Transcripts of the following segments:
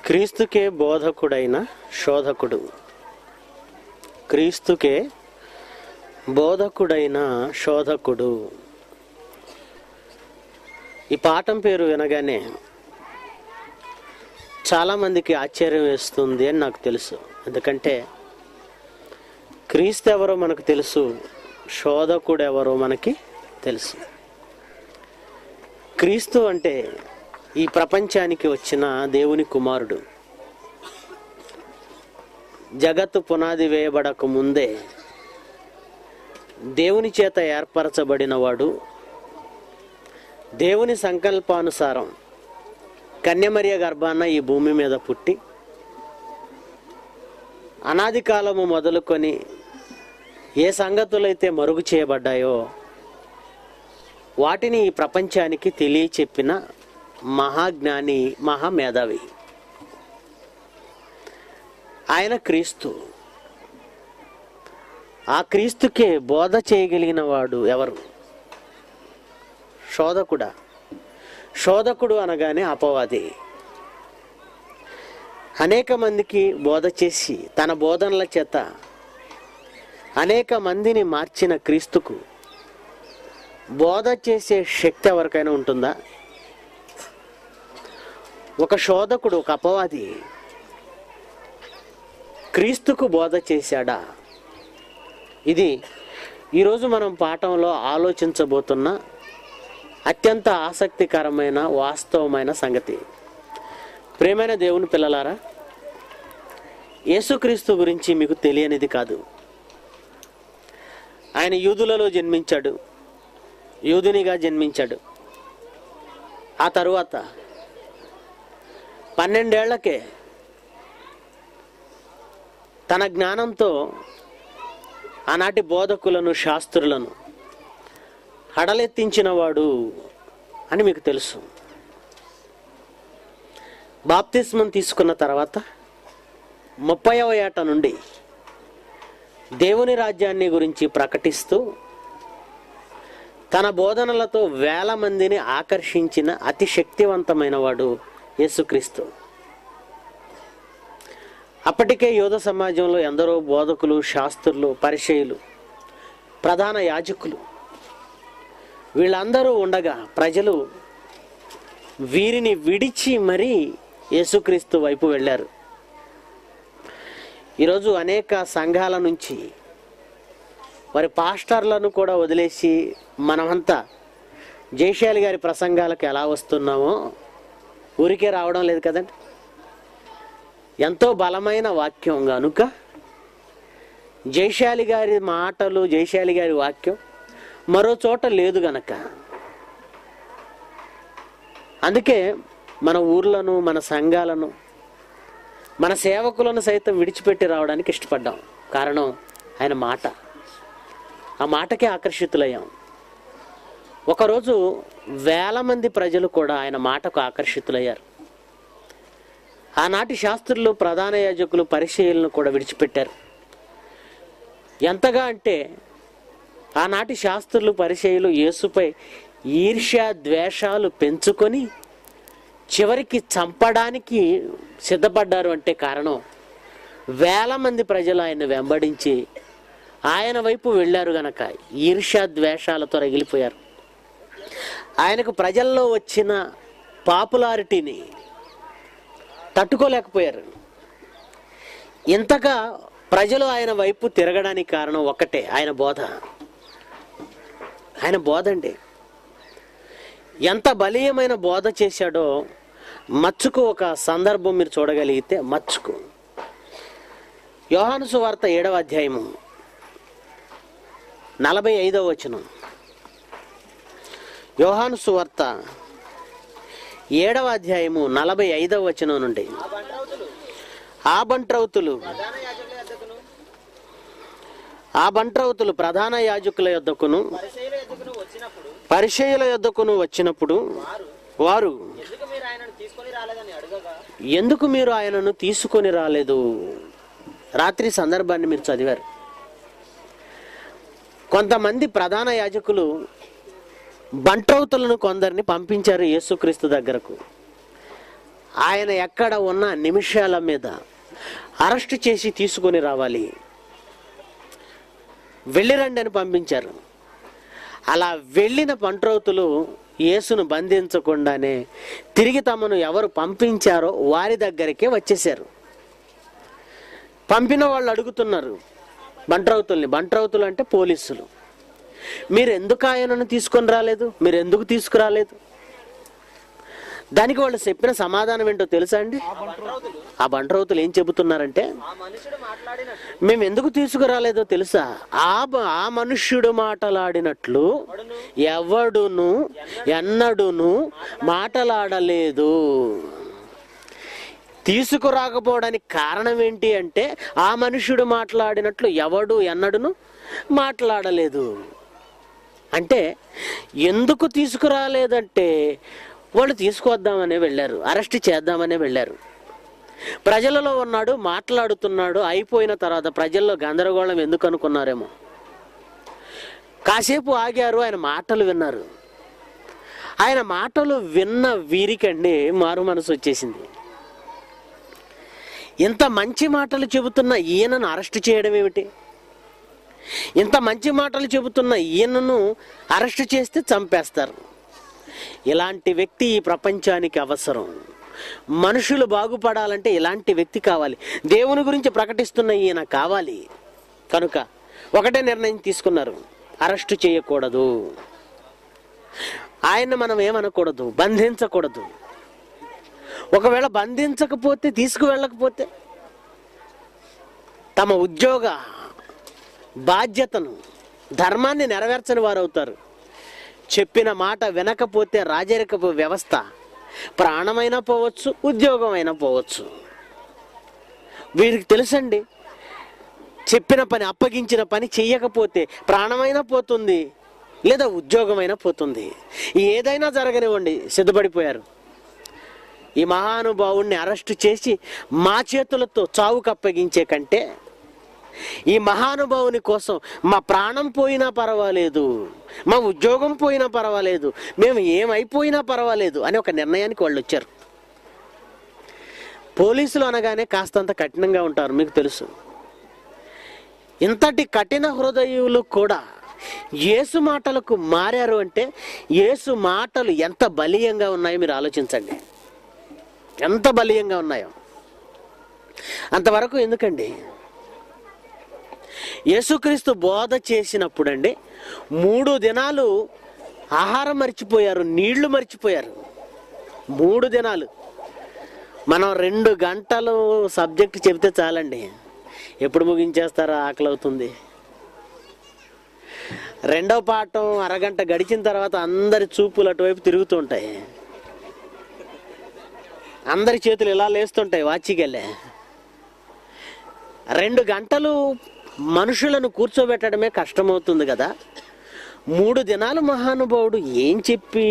క్రీస్తుకే బోధకుడైన శోధకుడు క్రీస్తుకే బోధకుడైన శోధకుడు ఈ పాఠం పేరు వినగానే చాలామందికి ఆశ్చర్యం వేస్తుంది అని నాకు తెలుసు ఎందుకంటే క్రీస్తు ఎవరో మనకు తెలుసు శోధకుడు ఎవరో మనకి తెలుసు క్రీస్తు అంటే ఈ ప్రపంచానికి వచ్చిన దేవుని కుమారుడు జగత్తు పునాది వేయబడక ముందే దేవుని చేత ఏర్పరచబడినవాడు దేవుని సంకల్పానుసారం కన్యమరియ గర్భాన ఈ భూమి మీద పుట్టి అనాది కాలము మొదలుకొని ఏ సంగతులైతే మరుగు చేయబడ్డాయో వాటిని ఈ ప్రపంచానికి తెలియచెప్పిన మహాజ్ఞాని మహామేధావి ఆయన క్రీస్తు ఆ క్రీస్తుకే బోధ చేయగలిగిన వాడు ఎవరు శోధకుడా శోధకుడు అనగానే అపవాది అనేక మందికి బోధ చేసి తన బోధనల చేత అనేక మందిని మార్చిన క్రీస్తుకు బోధ చేసే శక్తి ఎవరికైనా ఉంటుందా ఒక శోధకుడు ఒక అపవాది క్రీస్తుకు బోధ చేశాడా ఇది ఈరోజు మనం పాఠంలో ఆలోచించబోతున్న అత్యంత ఆసక్తికరమైన వాస్తవమైన సంగతి ప్రేమైన దేవుని పిల్లలారా యేసుక్రీస్తు గురించి మీకు తెలియనిది కాదు ఆయన యూదులలో జన్మించాడు యూదునిగా జన్మించాడు ఆ తరువాత పన్నెండేళ్లకే తన జ్ఞానంతో ఆనాటి బోధకులను శాస్త్రులను హడలెత్తించినవాడు అని మీకు తెలుసు బాప్తిస్మం తీసుకున్న తర్వాత ముప్పైవ ఏట నుండి దేవుని రాజ్యాన్ని గురించి ప్రకటిస్తూ తన బోధనలతో వేల మందిని ఆకర్షించిన అతి శక్తివంతమైన వాడు యేసుక్రీస్తు అప్పటికే యోధ సమాజంలో ఎందరో బోధకులు శాస్త్రులు పరిచయులు ప్రధాన యాజకులు వీళ్ళందరూ ఉండగా ప్రజలు వీరిని విడిచి మరీ యేసుక్రీస్తు వైపు వెళ్ళారు ఈరోజు అనేక సంఘాల నుంచి వారి పాస్టర్లను కూడా వదిలేసి మనమంతా జయశాలి గారి ప్రసంగాలకు ఎలా వస్తున్నామో ఊరికే రావడం లేదు కదండి ఎంతో బలమైన వాక్యం కనుక జయశాలి గారి మాటలు జయశాలి గారి వాక్యం మరో చోట లేదు గనక అందుకే మన ఊర్లను మన సంఘాలను మన సేవకులను సైతం విడిచిపెట్టి రావడానికి ఇష్టపడ్డాం కారణం ఆయన మాట ఆ మాటకే ఆకర్షితులయ్యాం ఒకరోజు వేల మంది ప్రజలు కూడా ఆయన మాటకు ఆకర్షితులయ్యారు ఆనాటి శాస్త్రులు ప్రధాన యాజకులు పరిచయలను కూడా విడిచిపెట్టారు ఎంతగా అంటే ఆనాటి శాస్త్రులు పరిచయులు యేసుపై ఈర్ష్య ద్వేషాలు పెంచుకొని చివరికి చంపడానికి సిద్ధపడ్డారు అంటే కారణం వేల మంది ప్రజలు ఆయన వెంబడించి ఆయన వైపు వెళ్ళారు గనక ఈర్ష్య ద్వేషాలతో రగిలిపోయారు ఆయనకు ప్రజల్లో వచ్చిన పాపులారిటీని తట్టుకోలేకపోయారు ఇంతగా ప్రజలు ఆయన వైపు తిరగడానికి కారణం ఒక్కటే ఆయన బోధ ఆయన బోధ అండి ఎంత బలీయమైన బోధ చేశాడో మచ్చుకు ఒక సందర్భం మీరు చూడగలిగితే మచ్చుకు యోహాను సువార్త ఏడవ అధ్యాయము నలభై ఐదవ వచనం యోహాను సువార్త ఏడవ అధ్యాయము నలభై ఐదవ వచనం నుండి ఆ బంట్రౌతులు ఆ బంట్రౌతులు ప్రధాన యాజకుల యొద్దకును ఆ బంట్రౌతులు ప్రధాన యాజకుల యొద్దకును పరిశైల యొద్దకును వచ్చినప్పుడు పరిచయుల యొద్దకును వచ్చినప్పుడు వారు వారు ఎందుకు మీరు ఆయనను తీసుకొని రాలేదని అడగగా ఎందుకు మీరు ఆయనను తీసుకొని రాలేదు రాత్రి సందర్భాన్ని మీరు చదివారు కొంతమంది ప్రధాన యాజకులు బంట్రౌతులను కొందరిని పంపించారు యేసుక్రీస్తు దగ్గరకు ఆయన ఎక్కడ ఉన్న నిమిషాల మీద అరెస్ట్ చేసి తీసుకొని రావాలి వెళ్ళిరండి అని పంపించారు అలా వెళ్ళిన పంట్రౌతులు యేసును బంధించకుండానే తిరిగి తమను ఎవరు పంపించారో వారి దగ్గరికే వచ్చేసారు పంపిన వాళ్ళు అడుగుతున్నారు బంట్రౌతుల్ని బంట్రౌతులు అంటే పోలీసులు మీరు ఎందుకు ఆయనను తీసుకొని రాలేదు మీరు ఎందుకు తీసుకురాలేదు దానికి వాళ్ళు చెప్పిన సమాధానం ఏంటో తెలుసా అండి ఆ బంట్రౌతులు ఏం చెబుతున్నారంటే ఆ మనుషుడు మాట్లాడినట్టు మేము ఎందుకు తీసుకురాలేదో తెలుసా ఆ బ- ఆ మనుష్యుడు మాటలాడినట్లు ఎవడును ఎన్నడును మాటలాడలేదు తీసుకురాకపోవడానికి కారణం ఏంటి అంటే ఆ మనుష్యుడు మాట్లాడినట్లు ఎవడు ఎన్నడును మాట్లాడలేదు అంటే ఎందుకు తీసుకురాలేదంటే వాళ్ళు తీసుకొద్దామనే వెళ్ళారు అరెస్ట్ చేద్దామనే వెళ్ళారు ప్రజలలో ఉన్నాడు మాట్లాడుతున్నాడు అయిపోయిన తర్వాత ప్రజల్లో గందరగోళం ఎందుకు అనుకున్నారేమో కాసేపు ఆగారు ఆయన మాటలు విన్నారు ఆయన మాటలు విన్న వీరికండి మారు మనసు వచ్చేసింది ఇంత మంచి మాటలు చెబుతున్న ఈయనను అరెస్ట్ చేయడం ఏమిటి ఇంత మంచి మాటలు చెబుతున్న ఈయనను అరెస్ట్ చేస్తే చంపేస్తారు ఇలాంటి వ్యక్తి ఈ ప్రపంచానికి అవసరం మనుషులు బాగుపడాలంటే ఇలాంటి వ్యక్తి కావాలి దేవుని గురించి ప్రకటిస్తున్న ఈయన కావాలి కనుక ఒకటే నిర్ణయం తీసుకున్నారు అరెస్టు చేయకూడదు ఆయన మనం ఏమనకూడదు బంధించకూడదు ఒకవేళ బంధించకపోతే తీసుకువెళ్ళకపోతే తమ ఉద్యోగ బాధ్యతను ధర్మాన్ని నెరవేర్చని వారు అవుతారు చెప్పిన మాట వినకపోతే రాజరికపు వ్యవస్థ ప్రాణమైనా పోవచ్చు ఉద్యోగం అయినా పోవచ్చు వీరికి తెలుసండి చెప్పిన పని అప్పగించిన పని చెయ్యకపోతే ప్రాణమైనా పోతుంది లేదా ఉద్యోగమైనా పోతుంది ఏదైనా జరగనివ్వండి సిద్ధపడిపోయారు ఈ మహానుభావుణ్ణి అరెస్టు చేసి మా చేతులతో చావుకు అప్పగించే కంటే ఈ మహానుభావుని కోసం మా ప్రాణం పోయినా పర్వాలేదు మా ఉద్యోగం పోయినా పర్వాలేదు మేము ఏమైపోయినా పర్వాలేదు అని ఒక నిర్ణయానికి వాళ్ళు వచ్చారు పోలీసులు అనగానే కాస్తంత కఠినంగా ఉంటారు మీకు తెలుసు ఇంతటి కఠిన హృదయులు కూడా యేసు మాటలకు మారారు అంటే యేసు మాటలు ఎంత బలీయంగా ఉన్నాయో మీరు ఆలోచించండి ఎంత బలీయంగా ఉన్నాయో అంతవరకు ఎందుకండి యేసుక్రీస్తు బోధ చేసినప్పుడండి మూడు దినాలు ఆహారం మర్చిపోయారు నీళ్లు మర్చిపోయారు మూడు దినాలు మనం రెండు గంటలు సబ్జెక్ట్ చెబితే చాలండి ఎప్పుడు ముగించేస్తారో ఆకలి అవుతుంది రెండో పాఠం అరగంట గడిచిన తర్వాత అందరి చూపులు అటువైపు తిరుగుతుంటాయి అందరి చేతులు ఇలా లేస్తుంటాయి వాచికెళ్ళే రెండు గంటలు మనుషులను కూర్చోబెట్టడమే కష్టమవుతుంది కదా మూడు దినాలు మహానుభావుడు ఏం చెప్పి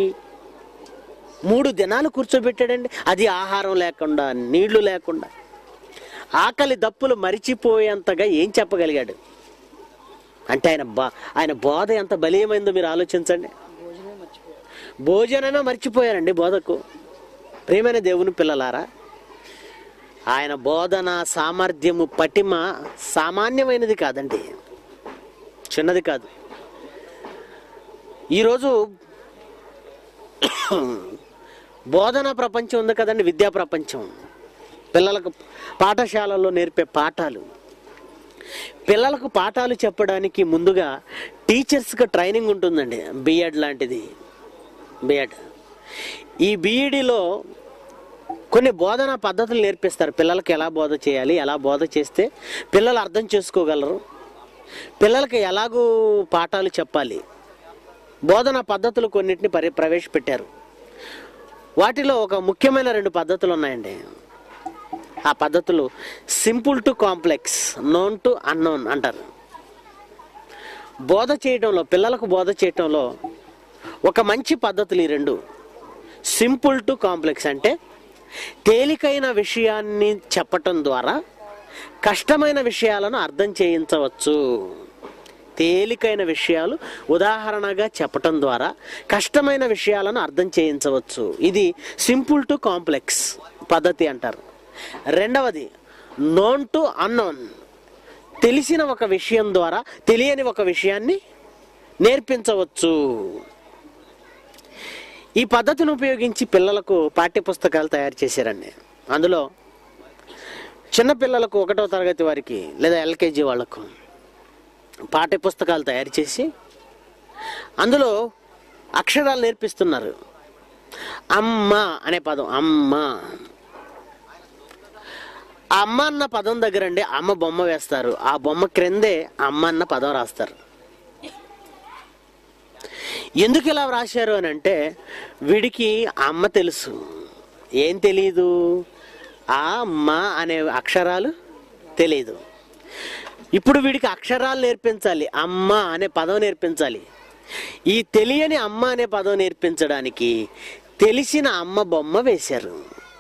మూడు దినాలు కూర్చోబెట్టాడండి అది ఆహారం లేకుండా నీళ్లు లేకుండా ఆకలి దప్పులు మరిచిపోయేంతగా ఏం చెప్పగలిగాడు అంటే ఆయన బా ఆయన బోధ ఎంత బలీయమైందో మీరు ఆలోచించండి భోజనమే మర్చిపోయారండి బోధకు ప్రియమైన దేవుని పిల్లలారా ఆయన బోధన సామర్థ్యము పటిమ సామాన్యమైనది కాదండి చిన్నది కాదు ఈరోజు బోధన ప్రపంచం ఉంది కదండి విద్యా ప్రపంచం పిల్లలకు పాఠశాలల్లో నేర్పే పాఠాలు పిల్లలకు పాఠాలు చెప్పడానికి ముందుగా టీచర్స్కి ట్రైనింగ్ ఉంటుందండి బిఎడ్ లాంటిది బిఎడ్ ఈ బీఈడిలో కొన్ని బోధనా పద్ధతులు నేర్పిస్తారు పిల్లలకి ఎలా బోధ చేయాలి ఎలా బోధ చేస్తే పిల్లలు అర్థం చేసుకోగలరు పిల్లలకి ఎలాగూ పాఠాలు చెప్పాలి బోధనా పద్ధతులు కొన్నిటిని పరి ప్రవేశపెట్టారు వాటిలో ఒక ముఖ్యమైన రెండు పద్ధతులు ఉన్నాయండి ఆ పద్ధతులు simple to complex known to unknown అంటారు బోధ చేయడంలో పిల్లలకు బోధ చేయటంలో ఒక మంచి పద్ధతులు ఈ రెండు సింపుల్ టు కాంప్లెక్స్ అంటే తేలికైన విషయాన్ని చెప్పటం ద్వారా కష్టమైన విషయాలను అర్థం చేయించవచ్చు తేలికైన విషయాలు ఉదాహరణగా చెప్పటం ద్వారా కష్టమైన విషయాలను అర్థం చేయించవచ్చు ఇది సింపుల్ టు కాంప్లెక్స్ పద్ధతి అంటారు రెండవది నోన్ టు అన్నోన్ తెలిసిన ఒక విషయం ద్వారా తెలియని ఒక విషయాన్ని నేర్పించవచ్చు ఈ పద్ధతిని ఉపయోగించి పిల్లలకు పాఠ్యపుస్తకాలు తయారు చేశారండి అందులో చిన్నపిల్లలకు ఒకటో తరగతి వారికి లేదా ఎల్కేజీ వాళ్ళకు పాఠ్యపుస్తకాలు తయారు చేసి అందులో అక్షరాలు నేర్పిస్తున్నారు అమ్మ అనే పదం అమ్మ ఆ అమ్మ అన్న పదం దగ్గర అండి అమ్మ బొమ్మ వేస్తారు ఆ బొమ్మ క్రిందే అమ్మ అన్న పదం రాస్తారు ఎందుకు ఇలా వ్రాశారు అని అంటే వీడికి అమ్మ తెలుసు ఏం తెలియదు ఆ అమ్మ అనే అక్షరాలు తెలియదు ఇప్పుడు వీడికి అక్షరాలు నేర్పించాలి అమ్మ అనే పదం నేర్పించాలి ఈ తెలియని అమ్మ అనే పదం నేర్పించడానికి తెలిసిన అమ్మ బొమ్మ వేశారు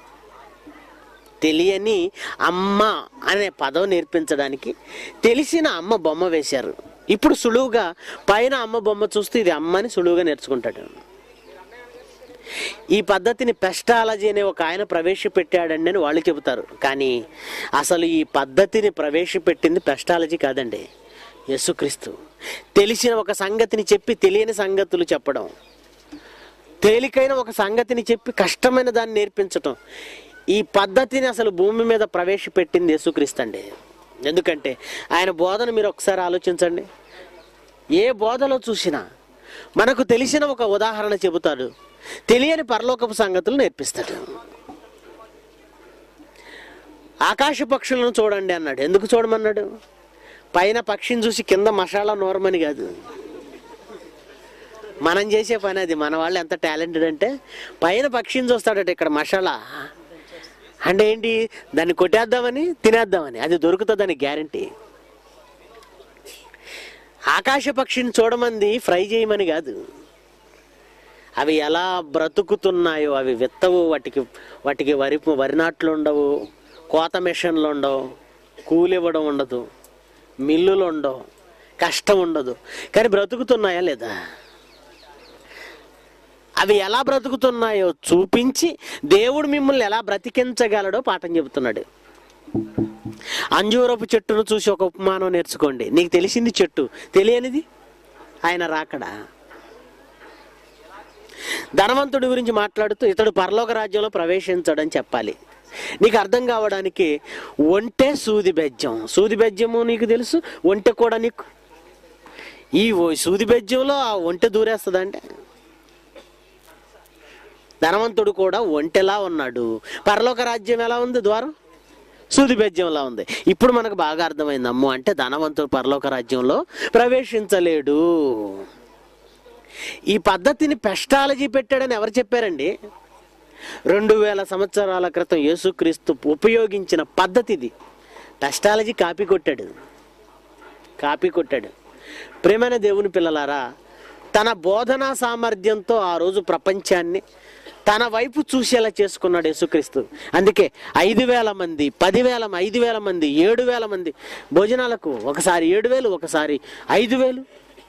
తెలియని అమ్మ అనే పదం నేర్పించడానికి తెలిసిన అమ్మ బొమ్మ వేశారు ఇప్పుడు సులువుగా పైన అమ్మ బొమ్మ చూస్తే ఇది అమ్మ అని సులువుగా నేర్చుకుంటాడు ఈ పద్ధతిని పెస్టాలజీ అనే ఒక ఆయన ప్రవేశపెట్టాడండి అని వాళ్ళు చెబుతారు కానీ అసలు ఈ పద్ధతిని ప్రవేశపెట్టింది పెస్టాలజీ కాదండి యేసుక్రీస్తు తెలిసిన ఒక సంగతిని చెప్పి తెలియని సంగతులు చెప్పడం తేలికైన ఒక సంగతిని చెప్పి కష్టమైన దాన్ని నేర్పించటం ఈ పద్ధతిని అసలు భూమి మీద ప్రవేశపెట్టింది యేసుక్రీస్తు అండి ఎందుకంటే ఆయన బోధన మీరు ఒకసారి ఆలోచించండి ఏ బోధలో చూసినా మనకు తెలిసిన ఒక ఉదాహరణ చెబుతాడు తెలియని పరలోకపు సంగతులు నేర్పిస్తాడు ఆకాశ పక్షులను చూడండి అన్నాడు ఎందుకు చూడమన్నాడు పైన పక్షిని చూసి కింద మసాలా నూరమని కాదు మనం చేసే పని అది మన వాళ్ళు ఎంత టాలెంటెడ్ అంటే పైన పక్షిని చూస్తాడట ఇక్కడ మసాలా అంటే ఏంటి దాన్ని కొట్టేద్దామని తినేద్దామని అది దొరుకుతుందని గ్యారంటీ ఆకాశ పక్షిని చూడమంది ఫ్రై చేయమని కాదు అవి ఎలా బ్రతుకుతున్నాయో అవి విత్తవు వాటికి వాటికి వరి వరి నాట్లు ఉండవు కోత మిషన్లు ఉండవు కూలివ్వడం ఉండదు మిల్లులు ఉండవు కష్టం ఉండదు కానీ బ్రతుకుతున్నాయా లేదా అవి ఎలా బ్రతుకుతున్నాయో చూపించి దేవుడు మిమ్మల్ని ఎలా బ్రతికించగలడో పాఠం చెబుతున్నాడు అంజూరపు చెట్టును చూసి ఒక ఉపమానం నేర్చుకోండి నీకు తెలిసింది చెట్టు తెలియనిది ఆయన రాకడా ధనవంతుడి గురించి మాట్లాడుతూ ఇతడు పరలోక రాజ్యంలో ప్రవేశించడని చెప్పాలి నీకు అర్థం కావడానికి ఒంటె సూది బెజ్జం సూది బెజ్జము నీకు తెలుసు ఒంటె కూడా నీకు ఈ ఓ- సూది బెజ్జంలో ఆ ఒంటె దూరేస్తుందంటే ధనవంతుడు కూడా ఒంటెలా ఉన్నాడు పరలోక రాజ్యం ఎలా ఉంది ద్వారం సూది బెజ్జంలా ఉంది ఇప్పుడు మనకు బాగా అర్థమైంది అమ్ము అంటే ధనవంతుడు పరలోక రాజ్యంలో ప్రవేశించలేడు ఈ పద్ధతిని పెస్టాలజీ పెట్టాడని ఎవరు చెప్పారండి రెండు వేల సంవత్సరాల క్రితం యేసుక్రీస్తు ఉపయోగించిన పద్ధతి ఇది పెస్టాలజీ కాపీ కొట్టాడు కాపీ కొట్టాడు ప్రేమైన దేవుని పిల్లలారా తన బోధనా సామర్థ్యంతో ఆ రోజు ప్రపంచాన్ని తన వైపు చూసేలా చేసుకున్నాడు యేసుక్రీస్తు అందుకే ఐదు వేల మంది పదివేల ఐదు వేల మంది ఏడు వేల మంది భోజనాలకు ఒకసారి ఏడు వేలు ఒకసారి ఐదు వేలు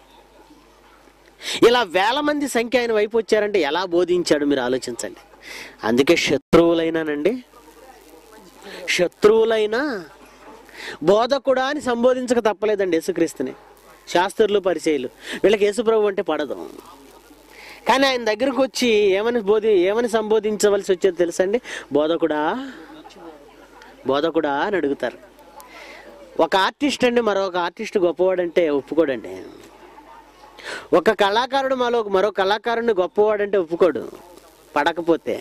ఇలా వేల మంది సంఖ్య ఆయన వైపు వచ్చారంటే ఎలా బోధించాడు మీరు ఆలోచించండి అందుకే శత్రువులైనానండి శత్రువులైనా బోధకుడా అని సంబోధించక తప్పలేదండి యేసుక్రీస్తుని శాస్త్రులు పరిచయులు వీళ్ళకి యేసుప్రభు అంటే పడదు కానీ ఆయన దగ్గరకు వచ్చి ఏమని బోధి ఏమని సంబోధించవలసి వచ్చేది తెలుసండి బోధకుడా బోధకుడా అని అడుగుతారు ఒక ఆర్టిస్ట్ అండి మరొక ఆర్టిస్ట్ గొప్పవాడంటే ఒప్పుకోడండి ఒక కళాకారుడు మరో మరో కళాకారుడిని గొప్పవాడంటే ఒప్పుకోడు పడకపోతే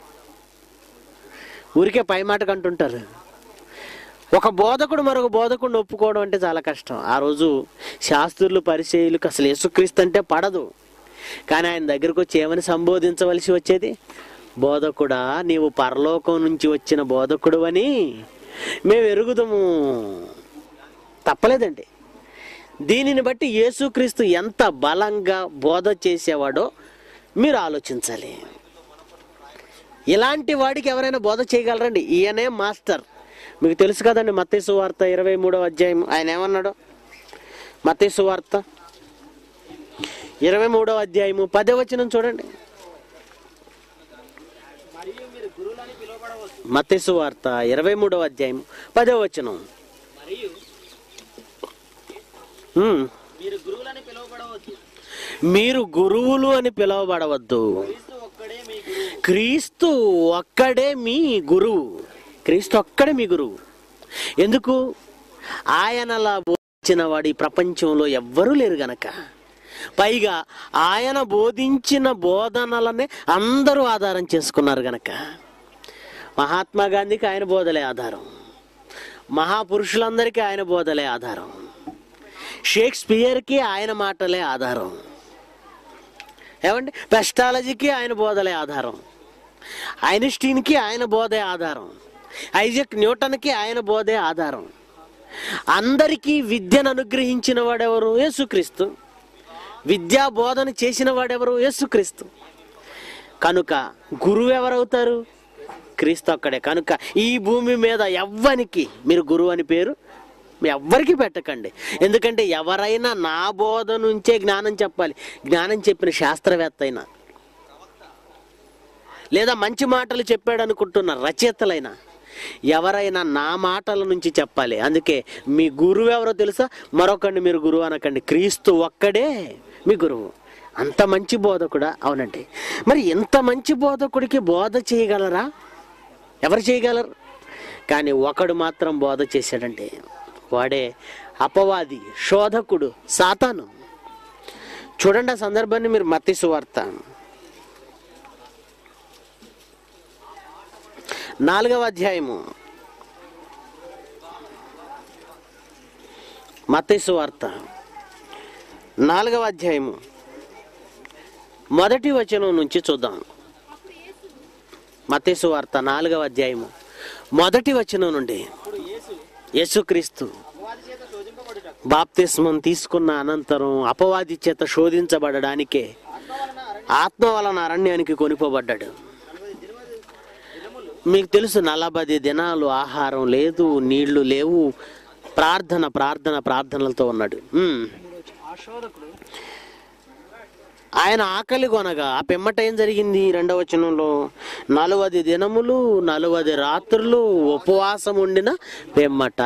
ఊరికే పై మాటకు అంటుంటారు ఒక బోధకుడు మరొక బోధకుడిని ఒప్పుకోవడం అంటే చాలా కష్టం ఆ రోజు శాస్త్రులు పరిచయులకు అసలు యేసుక్రీస్తు అంటే పడదు కానీ ఆయన దగ్గరకు వచ్చి ఏమని సంబోధించవలసి వచ్చేది బోధకుడా నీవు పరలోకం నుంచి వచ్చిన బోధకుడు అని మేము ఎరుగుదము తప్పలేదండి దీనిని బట్టి యేసుక్రీస్తు ఎంత బలంగా బోధ చేసేవాడో మీరు ఆలోచించాలి ఇలాంటి వాడికి ఎవరైనా బోధ చేయగలరండి ఈయనే మాస్టర్ మీకు తెలుసు కదండి మత్తేసు వార్త ఇరవై మూడవ అధ్యాయం ఆయన ఏమన్నాడు మతేసు వార్త ఇరవై మూడవ అధ్యాయము పదే వచనం చూడండి మరియు మీరు గురువులని పిలువబడవచ్చు మతేసు వార్త ఇరవై మూడవ అధ్యాయం పదే వచనం మరియు ఉమ్. మీరు గురువులని పిలువబడవచ్చు మీరు గురువులు అని పిలువబడవద్దు క్రీస్తు ఒక్కడే మీ గురువు క్రీస్తు ఒక్కడే మీ గురువు క్రీస్తు ఒక్కడే మీ గురువు ఎందుకు ఆయనలా బోధించిన వాడు ఈ ప్రపంచంలో ఎవ్వరూ లేరు గనక పైగా ఆయన బోధించిన బోధనలనే అందరూ ఆధారం చేసుకున్నారు గనక మహాత్మా గాంధీకి ఆయన బోధలే ఆధారం మహాపురుషులందరికీ ఆయన బోధలే ఆధారం షేక్స్పియర్కి ఆయన మాటలే ఆధారం ఏమండి పెస్టాలజీకి ఆయన బోధలే ఆధారం ఐన్స్టీన్కి ఆయన బోధే ఆధారం ఐజక్ న్యూటన్కి ఆయన బోధే ఆధారం అందరికీ విద్యను అనుగ్రహించిన వాడెవరు యేసుక్రీస్తు విద్యా బోధన చేసిన వాడెవరు యేసుక్రీస్తు కనుక గురువు ఎవరవుతారు క్రీస్తు ఒక్కడే కనుక ఈ భూమి మీద ఎవ్వనికి మీరు గురువు అని పేరు మీ ఎవ్వరికి పెట్టకండి ఎందుకంటే ఎవరైనా నా బోధ నుంచే జ్ఞానం చెప్పాలి జ్ఞానం చెప్పిన శాస్త్రవేత్త అయినా లేదా మంచి మాటలు చెప్పాడు అనుకుంటున్న రచయితలైనా ఎవరైనా నా మాటల నుంచి చెప్పాలి అందుకే మీ గురువు ఎవరో తెలుసా మరొకండి మీరు గురువు అనకండి క్రీస్తు ఒక్కడే మీ గురువు అంత మంచి బోధకుడా అవునండి మరి ఇంత మంచి బోధకుడికి బోధ చేయగలరా ఎవరు చేయగలరు కానీ ఒకడు మాత్రం బోధ చేశాడంటే వాడే అపవాది శోధకుడు సాతాను చూడండి ఆ సందర్భాన్ని మీరు మత్తి సువార్త నాలుగవ అధ్యాయము మత్తయి వార్త నాలుగవ అధ్యాయము మొదటి వచనం నుంచి చూద్దాం మత్తయి వార్త నాలుగవ అధ్యాయము మొదటి వచనం నుండి ఇప్పుడు యేసు యేసుక్రీస్తు అపవాది చేత శోధింపబడుట బాప్తిస్మం తీసుకున్న అనంతరం అపవాది చేత శోధించబడడానికే ఆత్మ వలన అరణ్య ఆత్మ వలన అరణ్యానికి కొనిపోబడ్డాడు నలభై దినములు దినములు మీకు తెలుసు నలభై దినాలు ఆహారం లేదు నీళ్లు లేవు ప్రార్థన ప్రార్థన ప్రార్థనలతో ఉన్నాడు ఉమ్. ఆ శోధకుడు ఆయన ఆకలి కొనగా ఆ పిమ్మట ఏం జరిగింది రెండవ వచనంలో నలువది దినములు నలువది రాత్రులు ఉపవాసం ఉండిన పిమ్మట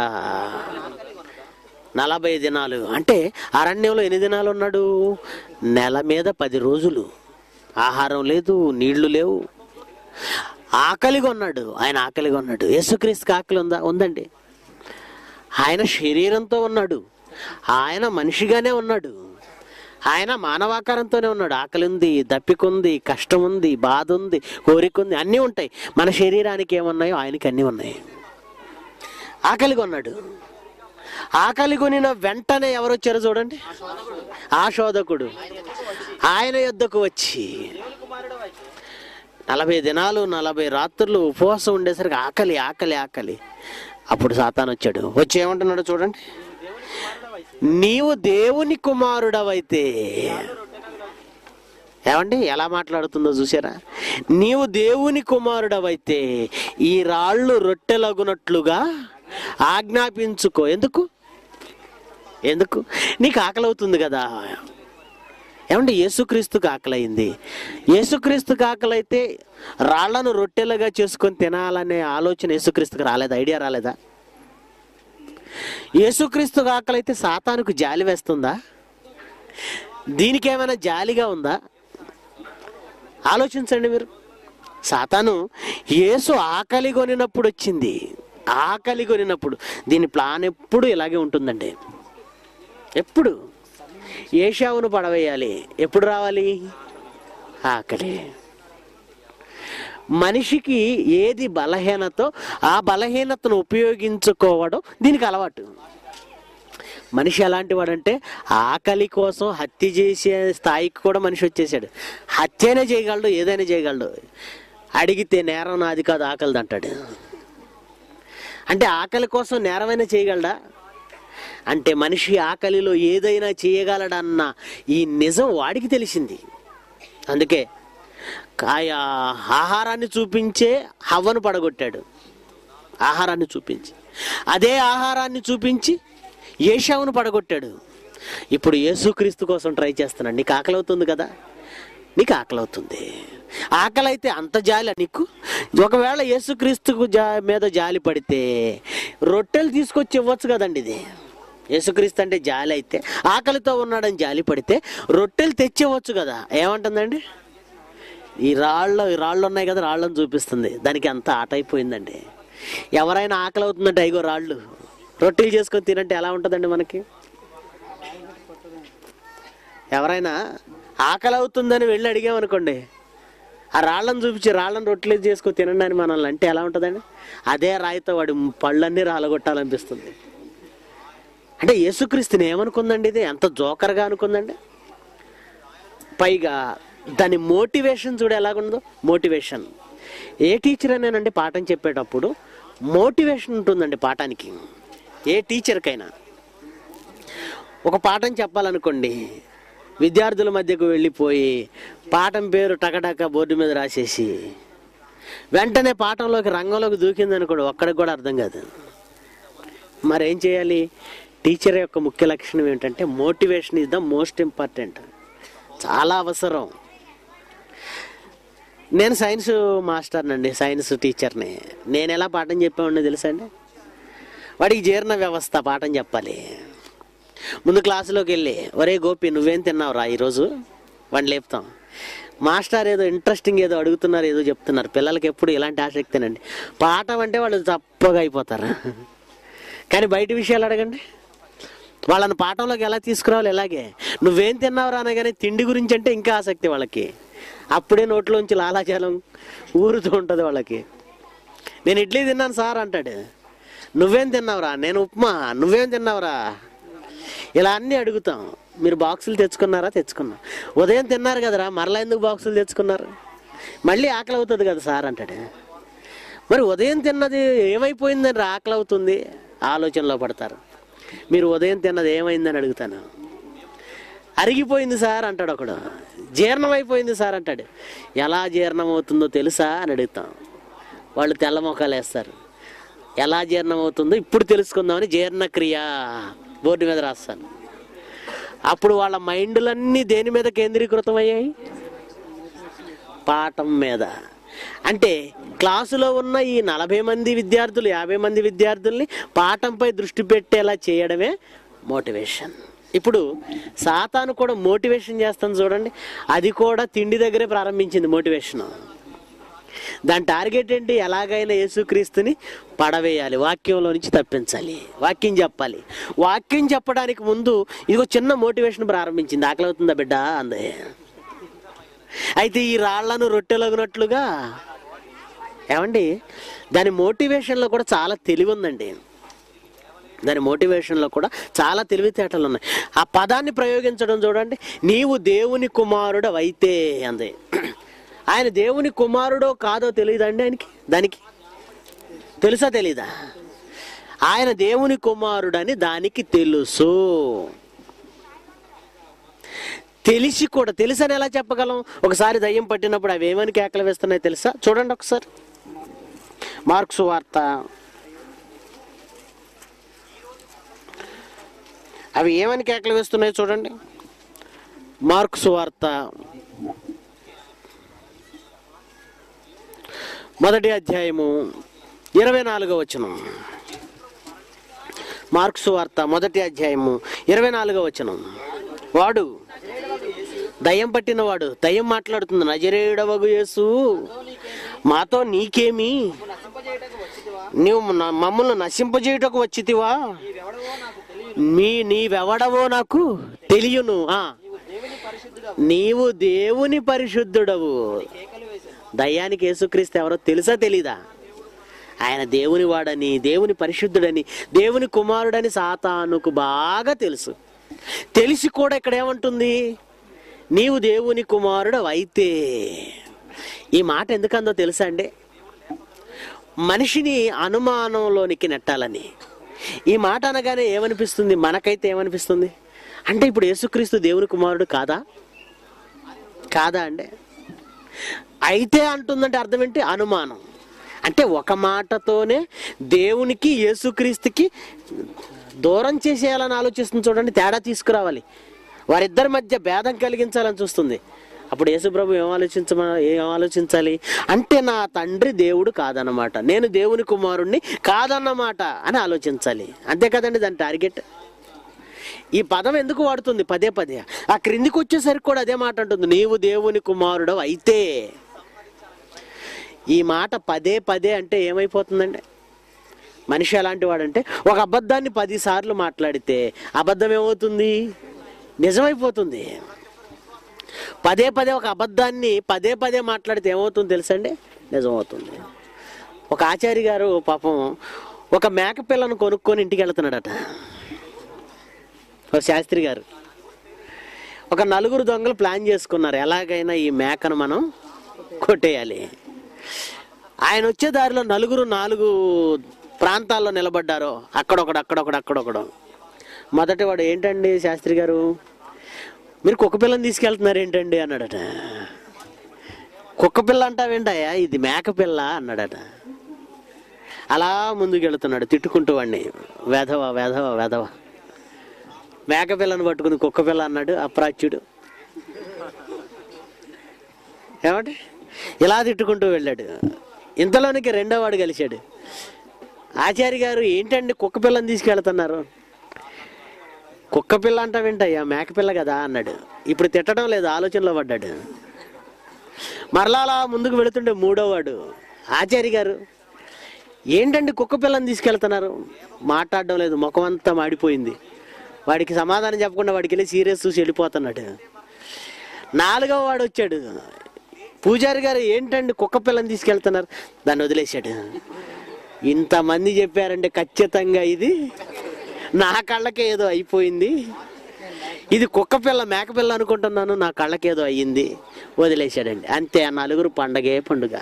నలభై దినాలు అంటే అరణ్యంలో ఎన్ని దినాలు ఉన్నాడు నెల మీద పది రోజులు ఆహారం లేదు నీళ్లు లేవు ఆకలిగా ఉన్నాడు ఆయన ఆకలిగా ఉన్నాడు యేసుక్రీస్తుకి ఆకలి ఉందా ఉందండి ఆయన శరీరంతో ఉన్నాడు ఆయన మనిషిగానే ఉన్నాడు ఆయన మానవాకారంతోనే ఉన్నాడు ఆకలి ఉంది దప్పికుంది కష్టం ఉంది బాధ ఉంది కోరిక ఉంది అన్నీ ఉంటాయి మన శరీరానికి ఏమున్నాయో ఆయనకి అన్నీ ఉన్నాయి ఆకలిగా ఉన్నాడు ఆకలి కొనిన వెంటనే ఎవరు వచ్చారో చూడండి ఆ శోధకుడు ఆయన యుద్ధకు వచ్చి దేవుని కుమారుడు అయితే నలభై దినాలు నలభై రాత్రులు ఉపవాసం ఉండేసరికి ఆకలి ఆకలి ఆకలి అప్పుడు సాతాన్ వచ్చాడు వచ్చి ఏమంటున్నాడు చూడండి దేవుని కుమారుడు అయితే నీవు దేవుని కుమారుడవైతే ఏమండి ఎలా మాట్లాడుతుందో చూసారా నీవు దేవుని కుమారుడవైతే ఈ రాళ్ళు రొట్టెలగునట్లుగా ఆజ్ఞాపించుకో ఎందుకు ఎందుకు నీకు ఆకలి అవుతుంది కదా ఏమండి యేసుక్రీస్తుకు ఆకలైంది యేసుక్రీస్తుకు ఆకలైతే రాళ్లను రొట్టెలుగా చేసుకొని తినాలనే ఆలోచన యేసుక్రీస్తుకు రాలేదా ఐడియా రాలేదా యేసుక్రీస్తుకు ఆకలైతే సాతానుకు జాలి వేస్తుందా దీనికి ఏమైనా జాలిగా ఉందా ఆలోచించండి మీరు సాతాను యేసు ఆకలి కొనినప్పుడు వచ్చింది ఆకలి కొనినప్పుడు దీని ప్లాన్ ఎప్పుడు ఇలాగే ఉంటుందండి ఎప్పుడు ఏషావును పడవేయాలి ఎప్పుడు రావాలి ఆకలి మనిషికి ఏది బలహీనతో ఆ బలహీనతను ఉపయోగించుకోవడం దీనికి అలవాటు మనిషి ఎలాంటి వాడంటే ఆకలి కోసం హత్య చేసే స్థాయికి కూడా మనిషి వచ్చేసాడు హత్యనే చేయగలడు ఏదైనా చేయగలడు అడిగితే నేరం నాది కాదు ఆకలిది అంటాడు అంటే ఆకలి కోసం నేరమైనా చేయగలడా అంటే మనిషి ఆకలిలో ఏదైనా చేయగలడన్న ఈ నిజం వాడికి తెలిసింది అందుకే కాయ ఆహారాన్ని చూపించే హవ్వను పడగొట్టాడు ఆహారాన్ని చూపించి అదే ఆహారాన్ని చూపించి ఏషావును పడగొట్టాడు ఇప్పుడు యేసుక్రీస్తు కోసం ట్రై చేస్తున్నాను నీకు ఆకలి అవుతుంది కదా నీకు ఆకలి అవుతుంది ఆకలి అయితే అంత జాలి నీకు ఒకవేళ యేసుక్రీస్తుకు జా మీద జాలి పడితే రొట్టెలు తీసుకొచ్చి ఇవ్వచ్చు కదండి ఇది యేసుక్రీస్తు అంటే జాలి అయితే ఆకలితో ఉన్నాడని జాలి పడితే రొట్టెలు తెచ్చి ఇవ్వచ్చు కదా ఏమంటుందండి ఈ రాళ్ళు ఈ రాళ్ళు ఉన్నాయి కదా రాళ్ళని చూపిస్తుంది దానికి అంత ఆట అయిపోయిందండి ఎవరైనా ఆకలి అవుతుందంటే అయ్యో రాళ్ళు రొట్టెలు చేసుకొని తినంటే ఎలా ఉంటుందండి మనకి ఎవరైనా ఆకలి అవుతుందని వెళ్ళి అడిగామనుకోండి ఆ రాళ్ళను చూపించి రాళ్ళను రొట్టెలు చేసుకొని తినండి అని మనల్ని అంటే ఎలా ఉంటుందండి అదే రాయితో వాడి పళ్ళన్నీ రాలగొట్టాలనిపిస్తుంది అంటే యేసుక్రీస్తుని ఏమనుకుందండి ఇది ఎంత జోకర్గా అనుకుందండి పైగా దాని మోటివేషన్ చూడ ఎలాగుందో మోటివేషన్ ఏ టీచర్ అనేనండి పాఠం చెప్పేటప్పుడు మోటివేషన్ ఉంటుందండి పాఠానికి ఏ టీచర్కైనా ఒక పాఠం చెప్పాలనుకోండి విద్యార్థుల మధ్యకు వెళ్ళిపోయి పాఠం పేరు టకటక బోర్డు మీద రాసేసి వెంటనే పాఠంలోకి రంగంలోకి దూకింది అనుకోండి ఒక్కడికి కూడా అర్థం కాదు మరేం చేయాలి టీచర్ యొక్క ముఖ్య లక్షణం ఏంటంటే motivation is the most important చాలా అవసరం నేను సైన్స్ మాస్టర్నండి సైన్స్ టీచర్ని నేను ఎలా పాఠం చెప్పామని తెలుసా అండి వాడికి జీర్ణ వ్యవస్థ పాఠం చెప్పాలి ముందు క్లాసులోకి వెళ్ళి ఒరే గోపి నువ్వేం తిన్నావురా ఈరోజు వాడిని లేపుతాం మాస్టర్ ఏదో ఇంట్రెస్టింగ్ ఏదో అడుగుతున్నారు ఏదో చెప్తున్నారు పిల్లలకి ఎప్పుడు ఇలాంటి ఆసక్తేనండి పాఠం అంటే వాళ్ళు తప్పగా అయిపోతారు కానీ బయట విషయాలు అడగండి వాళ్ళని పాఠంలోకి ఎలా తీసుకురావాలి ఎలాగే నువ్వేం తిన్నావురా అనగానే తిండి గురించి అంటే ఇంకా ఆసక్తి వాళ్ళకి అప్పుడే నోట్లోంచి లాలాజలం ఊరుతూ ఉంటుంది వాళ్ళకి నేను ఇడ్లీ తిన్నాను సార్ అంటాడు నువ్వేం తిన్నావురా నేను ఉప్మా నువ్వేం తిన్నావురా ఇలా అన్నీ అడుగుతాం మీరు బాక్సులు తెచ్చుకున్నారా తెచ్చుకున్నా ఉదయం తిన్నారు కదరా మరలా ఎందుకు బాక్సులు తెచ్చుకున్నారు మళ్ళీ ఆకలి అవుతుంది కదా సార్ అంటాడు మరి ఉదయం తిన్నది ఏమైపోయిందని రా ఆకలి అవుతుంది ఆలోచనలో పడతారు మీరు ఉదయం తిన్నది ఏమైందని అడుగుతాను అరిగిపోయింది సార్ అంటాడు ఒకడు జీర్ణం అయిపోయింది సార్ అంటాడు ఎలా జీర్ణం అవుతుందో తెలుసా అని అడుగుతాం వాళ్ళు తెల్ల మొఖాలు వేస్తారు ఎలా జీర్ణం అవుతుందో ఇప్పుడు తెలుసుకుందామని జీర్ణక్రియ బోర్డు మీద రాస్తాను అప్పుడు వాళ్ళ మైండ్లన్నీ దేని మీద కేంద్రీకృతం అయ్యాయి పాఠం మీద అంటే క్లాసులో ఉన్న ఈ నలభై మంది విద్యార్థులు యాభై మంది విద్యార్థుల్ని పాఠంపై దృష్టి పెట్టేలా చేయడమే మోటివేషన్ ఇప్పుడు సాతాను కూడా మోటివేషన్ చేస్తాను చూడండి అది కూడా తిండి దగ్గరే ప్రారంభించింది మోటివేషన్ దాని టార్గెట్ ఏంటి ఎలాగైనా యేసుక్రీస్తుని పడవేయాలి వాక్యంలో నుంచి తప్పించాలి వాక్యం చెప్పాలి వాక్యం చెప్పడానికి ముందు ఇదిగో చిన్న మోటివేషన్ ప్రారంభించింది ఆకలి అవుతుందా బిడ్డ అందే అయితే ఈ రాళ్లను రొట్టెలగినట్లుగా ఏమండి దాని మోటివేషన్లో కూడా చాలా తెలివి ఉందండి దాని మోటివేషన్లో కూడా చాలా తెలివితేటలు ఉన్నాయి ఆ పదాన్ని ప్రయోగించడం చూడండి నీవు దేవుని కుమారుడు అయితే అంది ఆయన దేవుని కుమారుడో కాదో తెలియదండి ఆయనకి దానికి తెలుసా తెలీదా ఆయన దేవుని కుమారుడని దానికి తెలుసు తెలిసి కూడా తెలుసని ఎలా చెప్పగలం ఒకసారి దయ్యం పట్టినప్పుడు అవి ఏమని కేకలు వేస్తున్నాయి తెలుసా చూడండి ఒకసారి మార్క్స్ వార్త అవి ఏమని కేకలు వేస్తున్నాయి చూడండి మార్క్స్ వార్త మొదటి అధ్యాయము ఇరవై నాలుగో వచనం మార్క్స్ వార్త మొదటి అధ్యాయము ఇరవై నాలుగో వచనం వాడు దయ్యం పట్టినవాడు దయ్యం మాట్లాడుతుంది నజరేయుడవగు యేసు మాతో నీకేమి నశింపజేయటకు వచ్చిదివా నీవు న- మమ్మల్ని నశింపజేయుటకు వచ్చితివా నీవెవడవో నాకు తెలియదు మీ నీవెవడవో నాకు తెలియను ఆ నీవు దేవుని పరిశుద్ధుడు నీవు దేవుని పరిశుద్ధుడవు కేకలు వేశాను దయ్యానికి యేసుక్రీస్తు ఎవరో తెలుసా తెలీదా ఆయన దేవుని వాడని దేవుని పరిశుద్ధుడని దేవుని కుమారుడని సాతానుకు బాగా తెలుసు తెలిసి కూడా ఇక్కడ ఏమంటుంది నీవు దేవుని కుమారుడు అయితే ఈ మాట ఎందుకందో తెలుసా అండి మనిషిని అనుమానంలోనికి నెట్టాలని ఈ మాట అనగానే ఏమనిపిస్తుంది మనకైతే ఏమనిపిస్తుంది అంటే ఇప్పుడు యేసుక్రీస్తు దేవుని కుమారుడు కాదా కాదా అండి అయితే అంటుందంటే అర్థం ఏంటి అనుమానం అంటే ఒక మాటతోనే దేవునికి యేసుక్రీస్తుకి దూరం చేసేయాలని ఆలోచిస్తుంది చూడండి తేడా తీసుకురావాలి వారిద్దరి మధ్య భేదం కలిగించాలని చూస్తుంది అప్పుడు యేసుప్రభు ఏం ఆలోచించమ ఏం ఆలోచించాలి అంటే నా తండ్రి దేవుడు కాదన్నమాట నేను దేవుని కుమారుణ్ణి కాదన్నమాట అని ఆలోచించాలి అంతే కదండి దాని టార్గెట్ ఈ పదం ఎందుకు వాడుతుంది పదే పదే ఆ క్రిందికి వచ్చేసరికి కూడా అదే మాట అంటుంది నీవు దేవుని కుమారుడు అయితే ఈ మాట పదే పదే అంటే ఏమైపోతుందండి మనిషి ఎలాంటి వాడంటే ఒక అబద్ధాన్ని పదిసార్లు మాట్లాడితే అబద్ధం ఏమవుతుంది నిజమైపోతుంది పదే పదే ఒక అబద్ధాన్ని పదే పదే మాట్లాడితే ఏమవుతుంది తెలుసండి నిజమవుతుంది ఒక ఆచారి గారు పాపం ఒక మేక పిల్లను కొనుక్కొని ఇంటికి వెళ్తున్నాడట ఒక శాస్త్రి గారు ఒక నలుగురు దొంగలు ప్లాన్ చేసుకున్నారు ఎలాగైనా ఈ మేకను మనం కొట్టేయాలి ఆయన వచ్చే దారిలో నలుగురు నాలుగు ప్రాంతాల్లో నిలబడ్డారు అక్కడొకడు అక్కడొకడు అక్కడొకడు మొదటి వాడు ఏంటండి శాస్త్రి గారు మీరు కుక్క పిల్లని తీసుకెళ్తున్నారు ఏంటండి అన్నాడట కుక్క పిల్ల అంటావేంటయ్యా ఇది మేక పిల్ల అన్నాడట అలా ముందుకు వెళుతున్నాడు తిట్టుకుంటూ వాడిని వేధవ వేధవ వేధవ మేక పిల్లను పట్టుకుని కుక్క పిల్ల అన్నాడు అప్రాచ్యుడు ఏమంటే ఇలా తిట్టుకుంటూ వెళ్ళాడు ఇంతలోనికి రెండో వాడు కలిశాడు ఆచారి గారు ఏంటండి కుక్క పిల్లని తీసుకెళ్తున్నారు కుక్క పిల్ల అంట వింటయ్యా మేక పిల్ల కదా అన్నాడు ఇప్పుడు తిట్టడం లేదు ఆలోచనలో పడ్డాడు మరలా అలా ముందుకు వెళుతుండే మూడో వాడు ఆచారి గారు ఏంటండి కుక్క పిల్లని తీసుకెళ్తున్నారు మాట్లాడడం లేదు ముఖం అంతా మాడిపోయింది వాడికి సమాధానం చెప్పకుండా వాడికి వెళ్ళి సీరియస్ చూసి వెళ్ళిపోతున్నాడు నాలుగవ వాడు వచ్చాడు పూజారి గారు ఏంటండి కుక్క పిల్లని తీసుకెళ్తున్నారు దాన్ని వదిలేశాడు ఇంతమంది చెప్పారంటే ఖచ్చితంగా ఇది నా కళ్ళకే ఏదో అయిపోయింది ఇది కుక్క పిల్ల మేక పిల్ల అనుకుంటున్నాను నా కళ్ళకేదో అయ్యింది వదిలేశాడండి అంతే ఆ నలుగురు పండగే పండుగ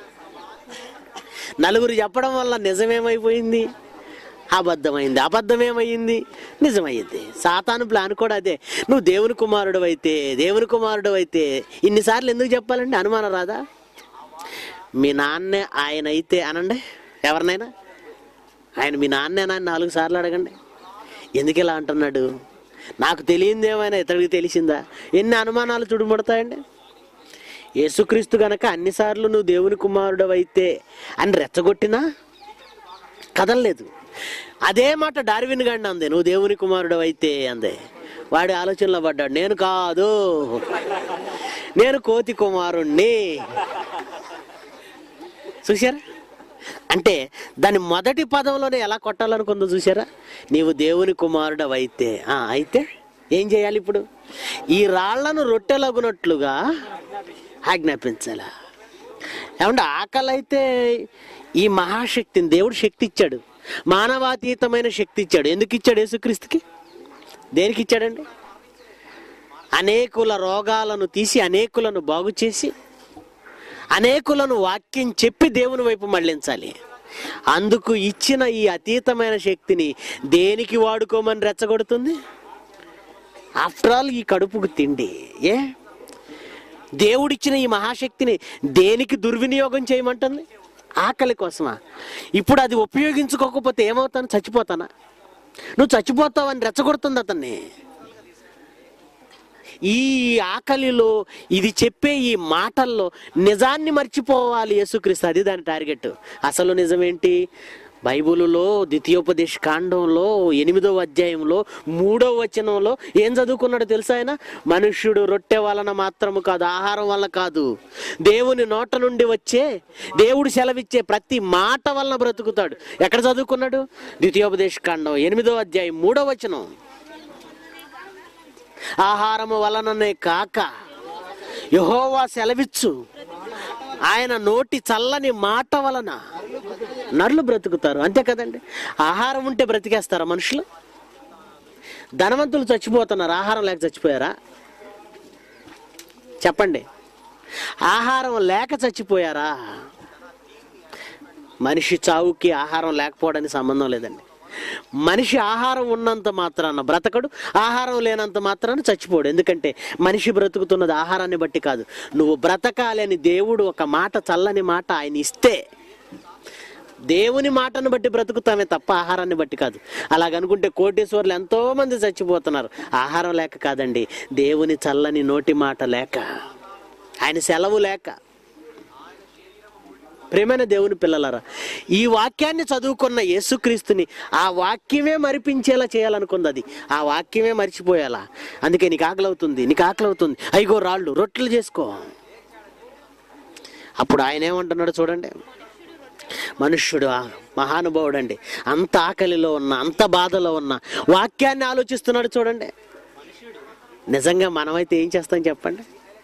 నలుగురు చెప్పడం వల్ల నిజమేమైపోయింది అబద్ధమైంది అబద్ధమేమైంది నిజమైంది సాతాను ప్లాన్ కూడా అదే నువ్వు దేవుని కుమారుడు అయితే దేవుని కుమారుడు అయితే ఇన్నిసార్లు ఎందుకు చెప్పాలండి అనుమానం రాదా మీ నాన్నే ఆయన అయితే అనండి ఎవరినైనా ఆయన మీ నాన్నేనా అని నాలుగు సార్లు అడగండి ఎందుకు ఇలా అంటున్నాడు నాకు తెలియంది ఏమైనా ఇతడికి తెలిసిందా ఎన్ని అనుమానాలు చుడుముడతాయండి యేసుక్రీస్తు గనక అన్నిసార్లు నువ్వు దేవుని కుమారుడు అయితే అని రెచ్చగొట్టినా కదలలేదు అదే మాట డార్విన్ గండి అంది నువ్వు దేవుని కుమారుడు అయితే అందే వాడి ఆలోచనలో పడ్డాడు నేను కాదు నేను కోతి కుమారుణ్ణి చూశారా అంటే దాని మొదటి పదంలోనే ఎలా కొట్టాలనుకుందో చూసారా నీవు దేవుని కుమారుడు అయితే ఆ, అయితే ఏం చేయాలి ఇప్పుడు ఈ రాళ్లను రొట్టెలగునట్లుగా ఆజ్ఞాపించాలా ఏమంటే ఆకలి అయితే ఈ మహాశక్తిని దేవుడు శక్తి ఇచ్చాడు మానవాతీతమైన శక్తి ఇచ్చాడు ఎందుకు ఇచ్చాడు యేసుక్రీస్తుకి దేనికి ఇచ్చాడండి అనేకుల రోగాలను తీసి అనేకులను బాగు చేసి అనేకులను వాక్యం చెప్పి దేవుని వైపు మళ్ళించాలి అందుకు ఇచ్చిన ఈ అతీతమైన శక్తిని దేనికి వాడుకోమని రెచ్చగొడుతుంది ఆఫ్టర్ ఆల్ ఈ కడుపుకు తిండి ఏ దేవుడిచ్చిన ఈ మహాశక్తిని దేనికి దుర్వినియోగం చేయమంటుంది ఆకలి కోసమా ఇప్పుడు అది ఉపయోగించుకోకపోతే ఏమవుతాను చచ్చిపోతానా నువ్వు చచ్చిపోతావని రెచ్చగొడుతుంది అతన్ని ఈ ఆకలిలో ఇది చెప్పే ఈ మాటల్లో నిజాన్ని మర్చిపోవాలి యేసుక్రీస్తు అది దాని టార్గెట్ అసలు నిజమేంటి బైబిలులో ద్వితీయోపదేశ కాండంలో ఎనిమిదో అధ్యాయంలో మూడో వచనంలో ఏం చదువుకున్నాడో తెలుసా ఆయన మనుష్యుడు రొట్టె వలన మాత్రము కాదు ఆహారం వల్ల కాదు దేవుని నోట నుండి వచ్చే దేవుడు సెలవిచ్చే ప్రతి మాట వలన బ్రతుకుతాడు ఎక్కడ చదువుకున్నాడు ద్వితీయోపదేశ కాండం ఎనిమిదో అధ్యాయం మూడో వచనం ఆహారము వలననే కాక యహోవా సెలవిచ్చు ఆయన నోటి చల్లని మాట వలన నరులు బ్రతుకుతారు అంతే కదండి ఆహారం ఉంటే బ్రతికేస్తారా మనుషులు ధనవంతులు చచ్చిపోతున్నారు ఆహారం లేక చచ్చిపోయారా చెప్పండి ఆహారం లేక చచ్చిపోయారా మనిషి చావుకి ఆహారం లేకపోవడానికి సంబంధం లేదండి మనిషి ఆహారం ఉన్నంత మాత్రాన బ్రతకడు ఆహారం లేనంత మాత్రాన చచ్చిపోడు ఎందుకంటే మనిషి బ్రతుకుతున్నది ఆహారాన్ని బట్టి కాదు నువ్వు బ్రతకాలి అని దేవుడు ఒక మాట చల్లని మాట ఆయన ఇస్తే దేవుని మాటను బట్టి బ్రతుకుతామే తప్ప ఆహారాన్ని బట్టి కాదు అలాగనుకుంటే కోటేశ్వర్లు ఎంతో మంది చచ్చిపోతున్నారు ఆహారం లేక కాదండి దేవుని చల్లని నోటి మాట లేక ఆయన సెలవు లేక ప్రేమైన దేవుని పిల్లలారా ఈ వాక్యాన్ని చదువుకున్న యేసుక్రీస్తుని ఆ వాక్యమే మరిపించేలా చేయాలనుకుంది అది ఆ వాక్యమే మర్చిపోయేలా అందుకే నీకు ఆకలి అవుతుంది నీకు ఆకలి అవుతుంది అయిగో రాళ్ళు రొట్టెలు చేసుకో అప్పుడు ఆయన ఏమంటున్నాడు చూడండి మనుష్యుడు ఆ మహానుభావుడు అండి అంత ఆకలిలో ఉన్న అంత బాధలో ఉన్న వాక్యాన్ని ఆలోచిస్తున్నాడు చూడండి నిజంగా మనమైతే ఏం చేస్తాం చెప్పండి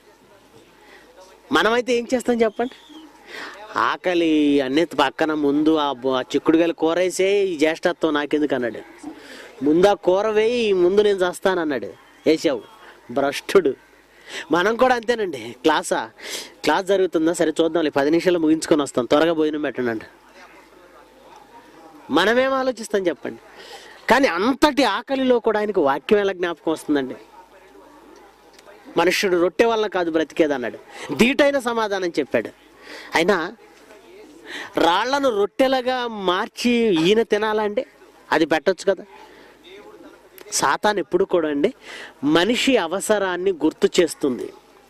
మనమైతే ఏం చేస్తాం చెప్పండి ఆకలి అన్ని పక్కన ముందు ఆ బ- ఆ చిక్కుడుగాయలు కూర వేసే ఈ జ్యేష్ఠత్వం నాకెందుకు అన్నాడు ముందు ఆ కూర వేయి ముందు నేను చేస్తానన్నాడు వేసావు భ్రష్టుడు మనం కూడా అంతేనండి క్లాసా క్లాస్ జరుగుతుందా సరే చూద్దాం పది నిమిషాలు ముగించుకొని వస్తాం త్వరగా భోజనం పెట్టండి అంట మనమేం ఆలోచిస్తాం చెప్పండి కానీ అంతటి ఆకలిలో కూడా ఆయనకు వాక్యం ఎలా జ్ఞాపకం వస్తుందండి మనుష్యుడు రొట్టె వల్ల కాదు బ్రతికేది అన్నాడు దీటైన సమాధానం చెప్పాడు అయినా రాళ్లను రొట్టెలుగా మార్చి ఈయన తినాలంటే అది పెట్టొచ్చు కదా సాతాన్ ఎప్పుడు కూడా అండి మనిషి అవసరాన్ని గుర్తు చేస్తుంది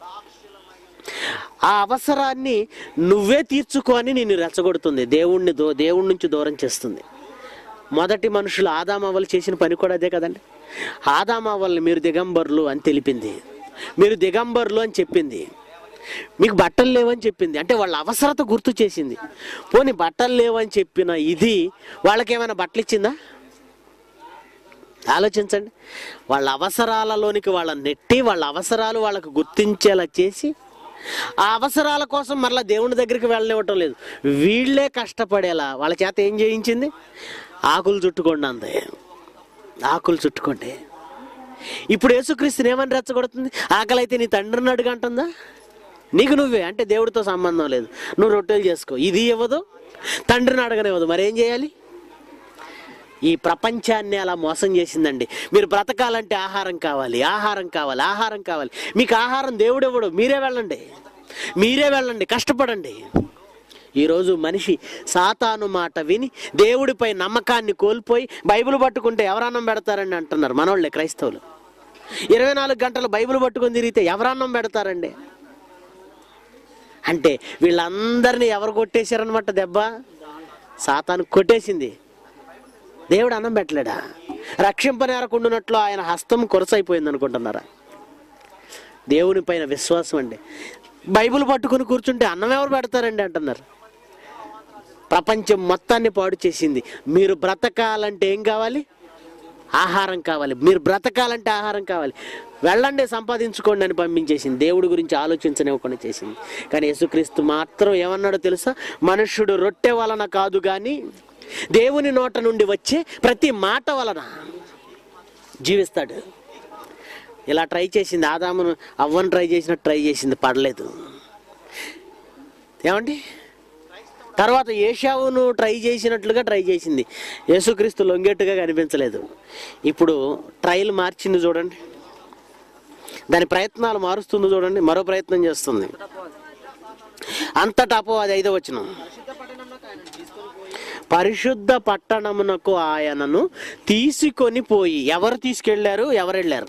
ఆ అవసరాన్ని నువ్వే తీర్చుకొని నిన్ను రెచ్చగొడుతుంది దేవుణ్ణి దో దేవుడి నుంచి దూరం చేస్తుంది మొదటి మనుషులు ఆదామవ్వలు చేసిన పని కూడా అదే కదండి ఆదామవ్వల్ని మీరు దిగంబర్లు అని తెలిపింది మీరు దిగంబర్లు అని చెప్పింది మీకు బట్టలు లేవని చెప్పింది అంటే వాళ్ళ అవసరత గుర్తు చేసింది పోనీ బట్టలు లేవని చెప్పిన ఇది వాళ్ళకేమైనా బట్టలు ఇచ్చిందా ఆలోచించండి వాళ్ళ అవసరాలలోనికి వాళ్ళ నెట్టి వాళ్ళ అవసరాలు వాళ్ళకు గుర్తించేలా చేసి ఆ అవసరాల కోసం మరలా దేవుని దగ్గరికి వెళ్ళనివ్వటం లేదు వీళ్ళే కష్టపడేలా వాళ్ళ చేత ఏం చేయించింది ఆకులు చుట్టుకోండి అంతే ఆకులు చుట్టుకోండి ఇప్పుడు యేసుక్రీస్తుని ఏమని రెచ్చగొడుతుంది ఆకలి అయితే నీ తండ్రిని అడుగంటుందా నీకు నువ్వే అంటే దేవుడితో సంబంధం లేదు నువ్వు రొట్టెలు చేసుకో ఇది ఇవ్వదు తండ్రిని అడగనివ్వదు మరేం చేయాలి ఈ ప్రపంచాన్ని అలా మోసం చేసిందండి మీరు బ్రతకాలంటే ఆహారం కావాలి ఆహారం కావాలి ఆహారం కావాలి మీకు ఆహారం దేవుడు ఇవ్వడు మీరే వెళ్ళండి మీరే వెళ్ళండి కష్టపడండి ఈరోజు మనిషి సాతాను మాట విని దేవుడిపై నమ్మకాన్ని కోల్పోయి బైబిల్ పట్టుకుంటే ఎవరన్నం పెడతారండి అంటున్నారు మనోళ్ళే క్రైస్తవులు ఇరవై నాలుగు గంటలు బైబిల్ పట్టుకొని తిరిగితే ఎవరన్నం పెడతారండి అంటే వీళ్ళందరినీ ఎవరు కొట్టేశారనమాట దెబ్బ సాతాను కొట్టేసింది దేవుడు అన్నం పెట్టలేడా రక్షింపనేరకుండునట్లు ఆయన హస్తం కొరసైపోయింది అనుకుంటున్నారా దేవుని పైన విశ్వాసం అండి బైబిల్ పట్టుకుని కూర్చుంటే అన్నం ఎవరు పెడతారండి అంటున్నారు ప్రపంచం మొత్తాన్ని పాడు చేసింది మీరు బ్రతకాలంటే ఏం కావాలి ఆహారం కావాలి మీరు బ్రతకాలంటే ఆహారం కావాలి వెళ్ళండి సంపాదించుకోండి అని పంపించేసింది దేవుడి గురించి ఆలోచించనివ్వకుండా చేసింది కానీ యేసుక్రీస్తు మాత్రం ఏమన్నాడో తెలుసా మనుష్యుడు రొట్టె వలన కాదు కానీ దేవుని నోట నుండి వచ్చే ప్రతి మాట వలన జీవిస్తాడు ఇలా ట్రై చేసింది ఆదామును అవ్వను ట్రై చేసినట్టు ట్రై చేసింది పడలేదు ఏమండి తర్వాత ఏషావును ట్రై చేసినట్లుగా ట్రై చేసింది యేసుక్రీస్తు లొంగేట్టుగా కనిపించలేదు ఇప్పుడు ట్రైల్ మార్చింది చూడండి దాని ప్రయత్నాలు మారుస్తుంది చూడండి మరో ప్రయత్నం చేస్తుంది అంతటా అపో అది ఐదో వచ్చిన పరిశుద్ధ పట్టణమునకు ఆయన పరిశుద్ధ పట్టణమునకు ఆయనను తీసుకొని పోయి తీసుకొని పోయి ఎవరు తీసుకెళ్లారు ఎవరు వెళ్ళారు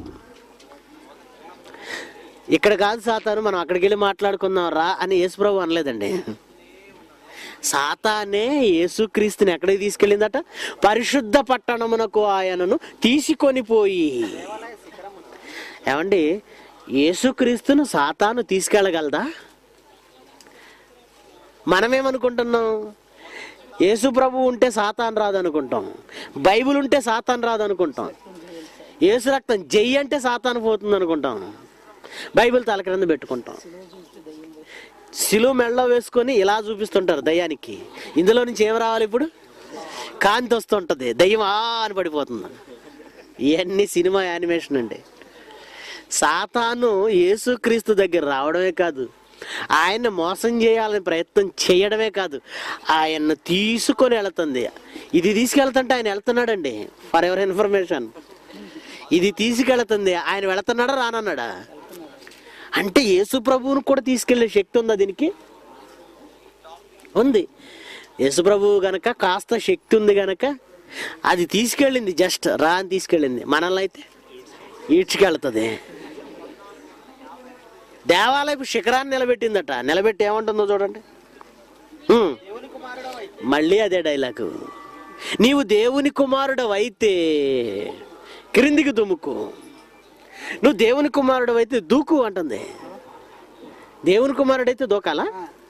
ఇక్కడ కాదు సాతాను మనం అక్కడికి వెళ్ళి మాట్లాడుకుందాం రా అని యేసుప్రభు అనలేదండి సాతానే యేసుక్రీస్తుని ఎక్కడికి తీసుకెళ్ళిందట పరిశుద్ధ పట్టణమునకు ఆయనను తీసుకొని పోయి ఏమండి యేసుక్రీస్తును సాతాను తీసుకెళ్ళగలదా మనమేమనుకుంటున్నాం యేసు ప్రభు ఉంటే సాతాన్ రాదు అనుకుంటాం బైబిల్ ఉంటే సాతాన్ రాదు అనుకుంటాం యేసు రక్తం జై అంటే సాతాను పోతుంది అనుకుంటాం బైబిల్ తల క్రింద పెట్టుకుంటాం సిలువ మెళ్ళ వేసుకొని ఇలా చూపిస్తుంటారు దయ్యానికి ఇందులో నుంచి ఏం రావాలి ఇప్పుడు కాంతి వస్తుంటది దయ్యం ఆ అని పడిపోతుంది ఇవన్నీ సినిమా యానిమేషన్ అండి సాతాను యేసుక్రీస్తు దగ్గర రావడమే కాదు ఆయన్ని మోసం చేయాలని ప్రయత్నం చేయడమే కాదు ఆయన్ను తీసుకొని వెళుతుంది ఇది తీసుకెళ్తుంటే ఆయన వెళ్తున్నాడండి ఫర్ ఎవర్ ఇన్ఫర్మేషన్ ఇది తీసుకెళ్తుంది ఆయన వెళుతున్నాడా రానన్నాడా అంటే యేసు ప్రభువును కూడా తీసుకెళ్లే శక్తి ఉందా దీనికి ఉంది యేసుప్రభు గనక కాస్త శక్తి ఉంది గనక అది తీసుకెళ్ళింది జస్ట్ రా అని తీసుకెళ్ళింది మనల్ని అయితే ఈడ్చుకెళ్తుంది దేవాలయపు శిఖరాన్ని నిలబెట్టిందట నిలబెట్టి ఏమంటుందో చూడండి హ్మ్. మళ్ళీ అదే డైలాగు నీవు దేవుని కుమారుడు అయితే క్రిందికి దుముకు నువ్వు దేవుని కుమారుడు అయితే దూకు అంటుంది దేవుని కుమారుడు అయితే దూకాలా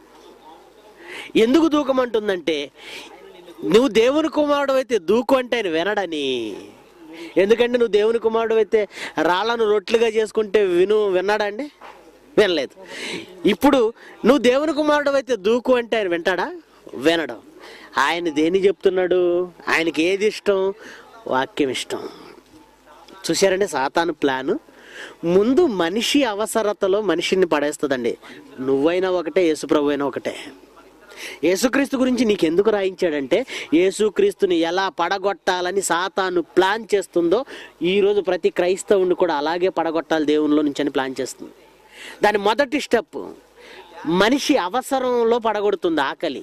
ఎందుకు దూకమంటుందంటే నువ్వు దేవుని కుమారుడు అయితే దూకు అంటే ఆయన వినడని ఎందుకంటే నువ్వు దేవుని కుమారుడు అయితే రాళ్ళను రొట్లుగా చేసుకుంటే విను విన్నాడండి వినలేదు ఇప్పుడు నువ్వు దేవుని కుమారుడు అయితే దూకు అంటే ఆయన వింటాడా వినడం ఆయన దేని చెప్తున్నాడు ఆయనకి ఏది ఇష్టం వాక్యం ఇష్టం చూశారండి సాతాను ప్లాను ముందు మనిషి అవసరతలో మనిషిని పడేస్తుందండి నువ్వైనా ఒకటే యేసుప్రభు అయినా ఒకటే యేసుక్రీస్తు గురించి నీకెందుకు రాయించాడంటే యేసుక్రీస్తుని ఎలా పడగొట్టాలని సాతాను ప్లాన్ చేస్తుందో ఈరోజు ప్రతి క్రైస్తవుని కూడా అలాగే పడగొట్టాలి దేవునిలో నుంచి అని ప్లాన్ చేస్తుంది దాని మొదటి స్టెప్ మనిషి అవసరంలో పడగొడుతుంది ఆకలి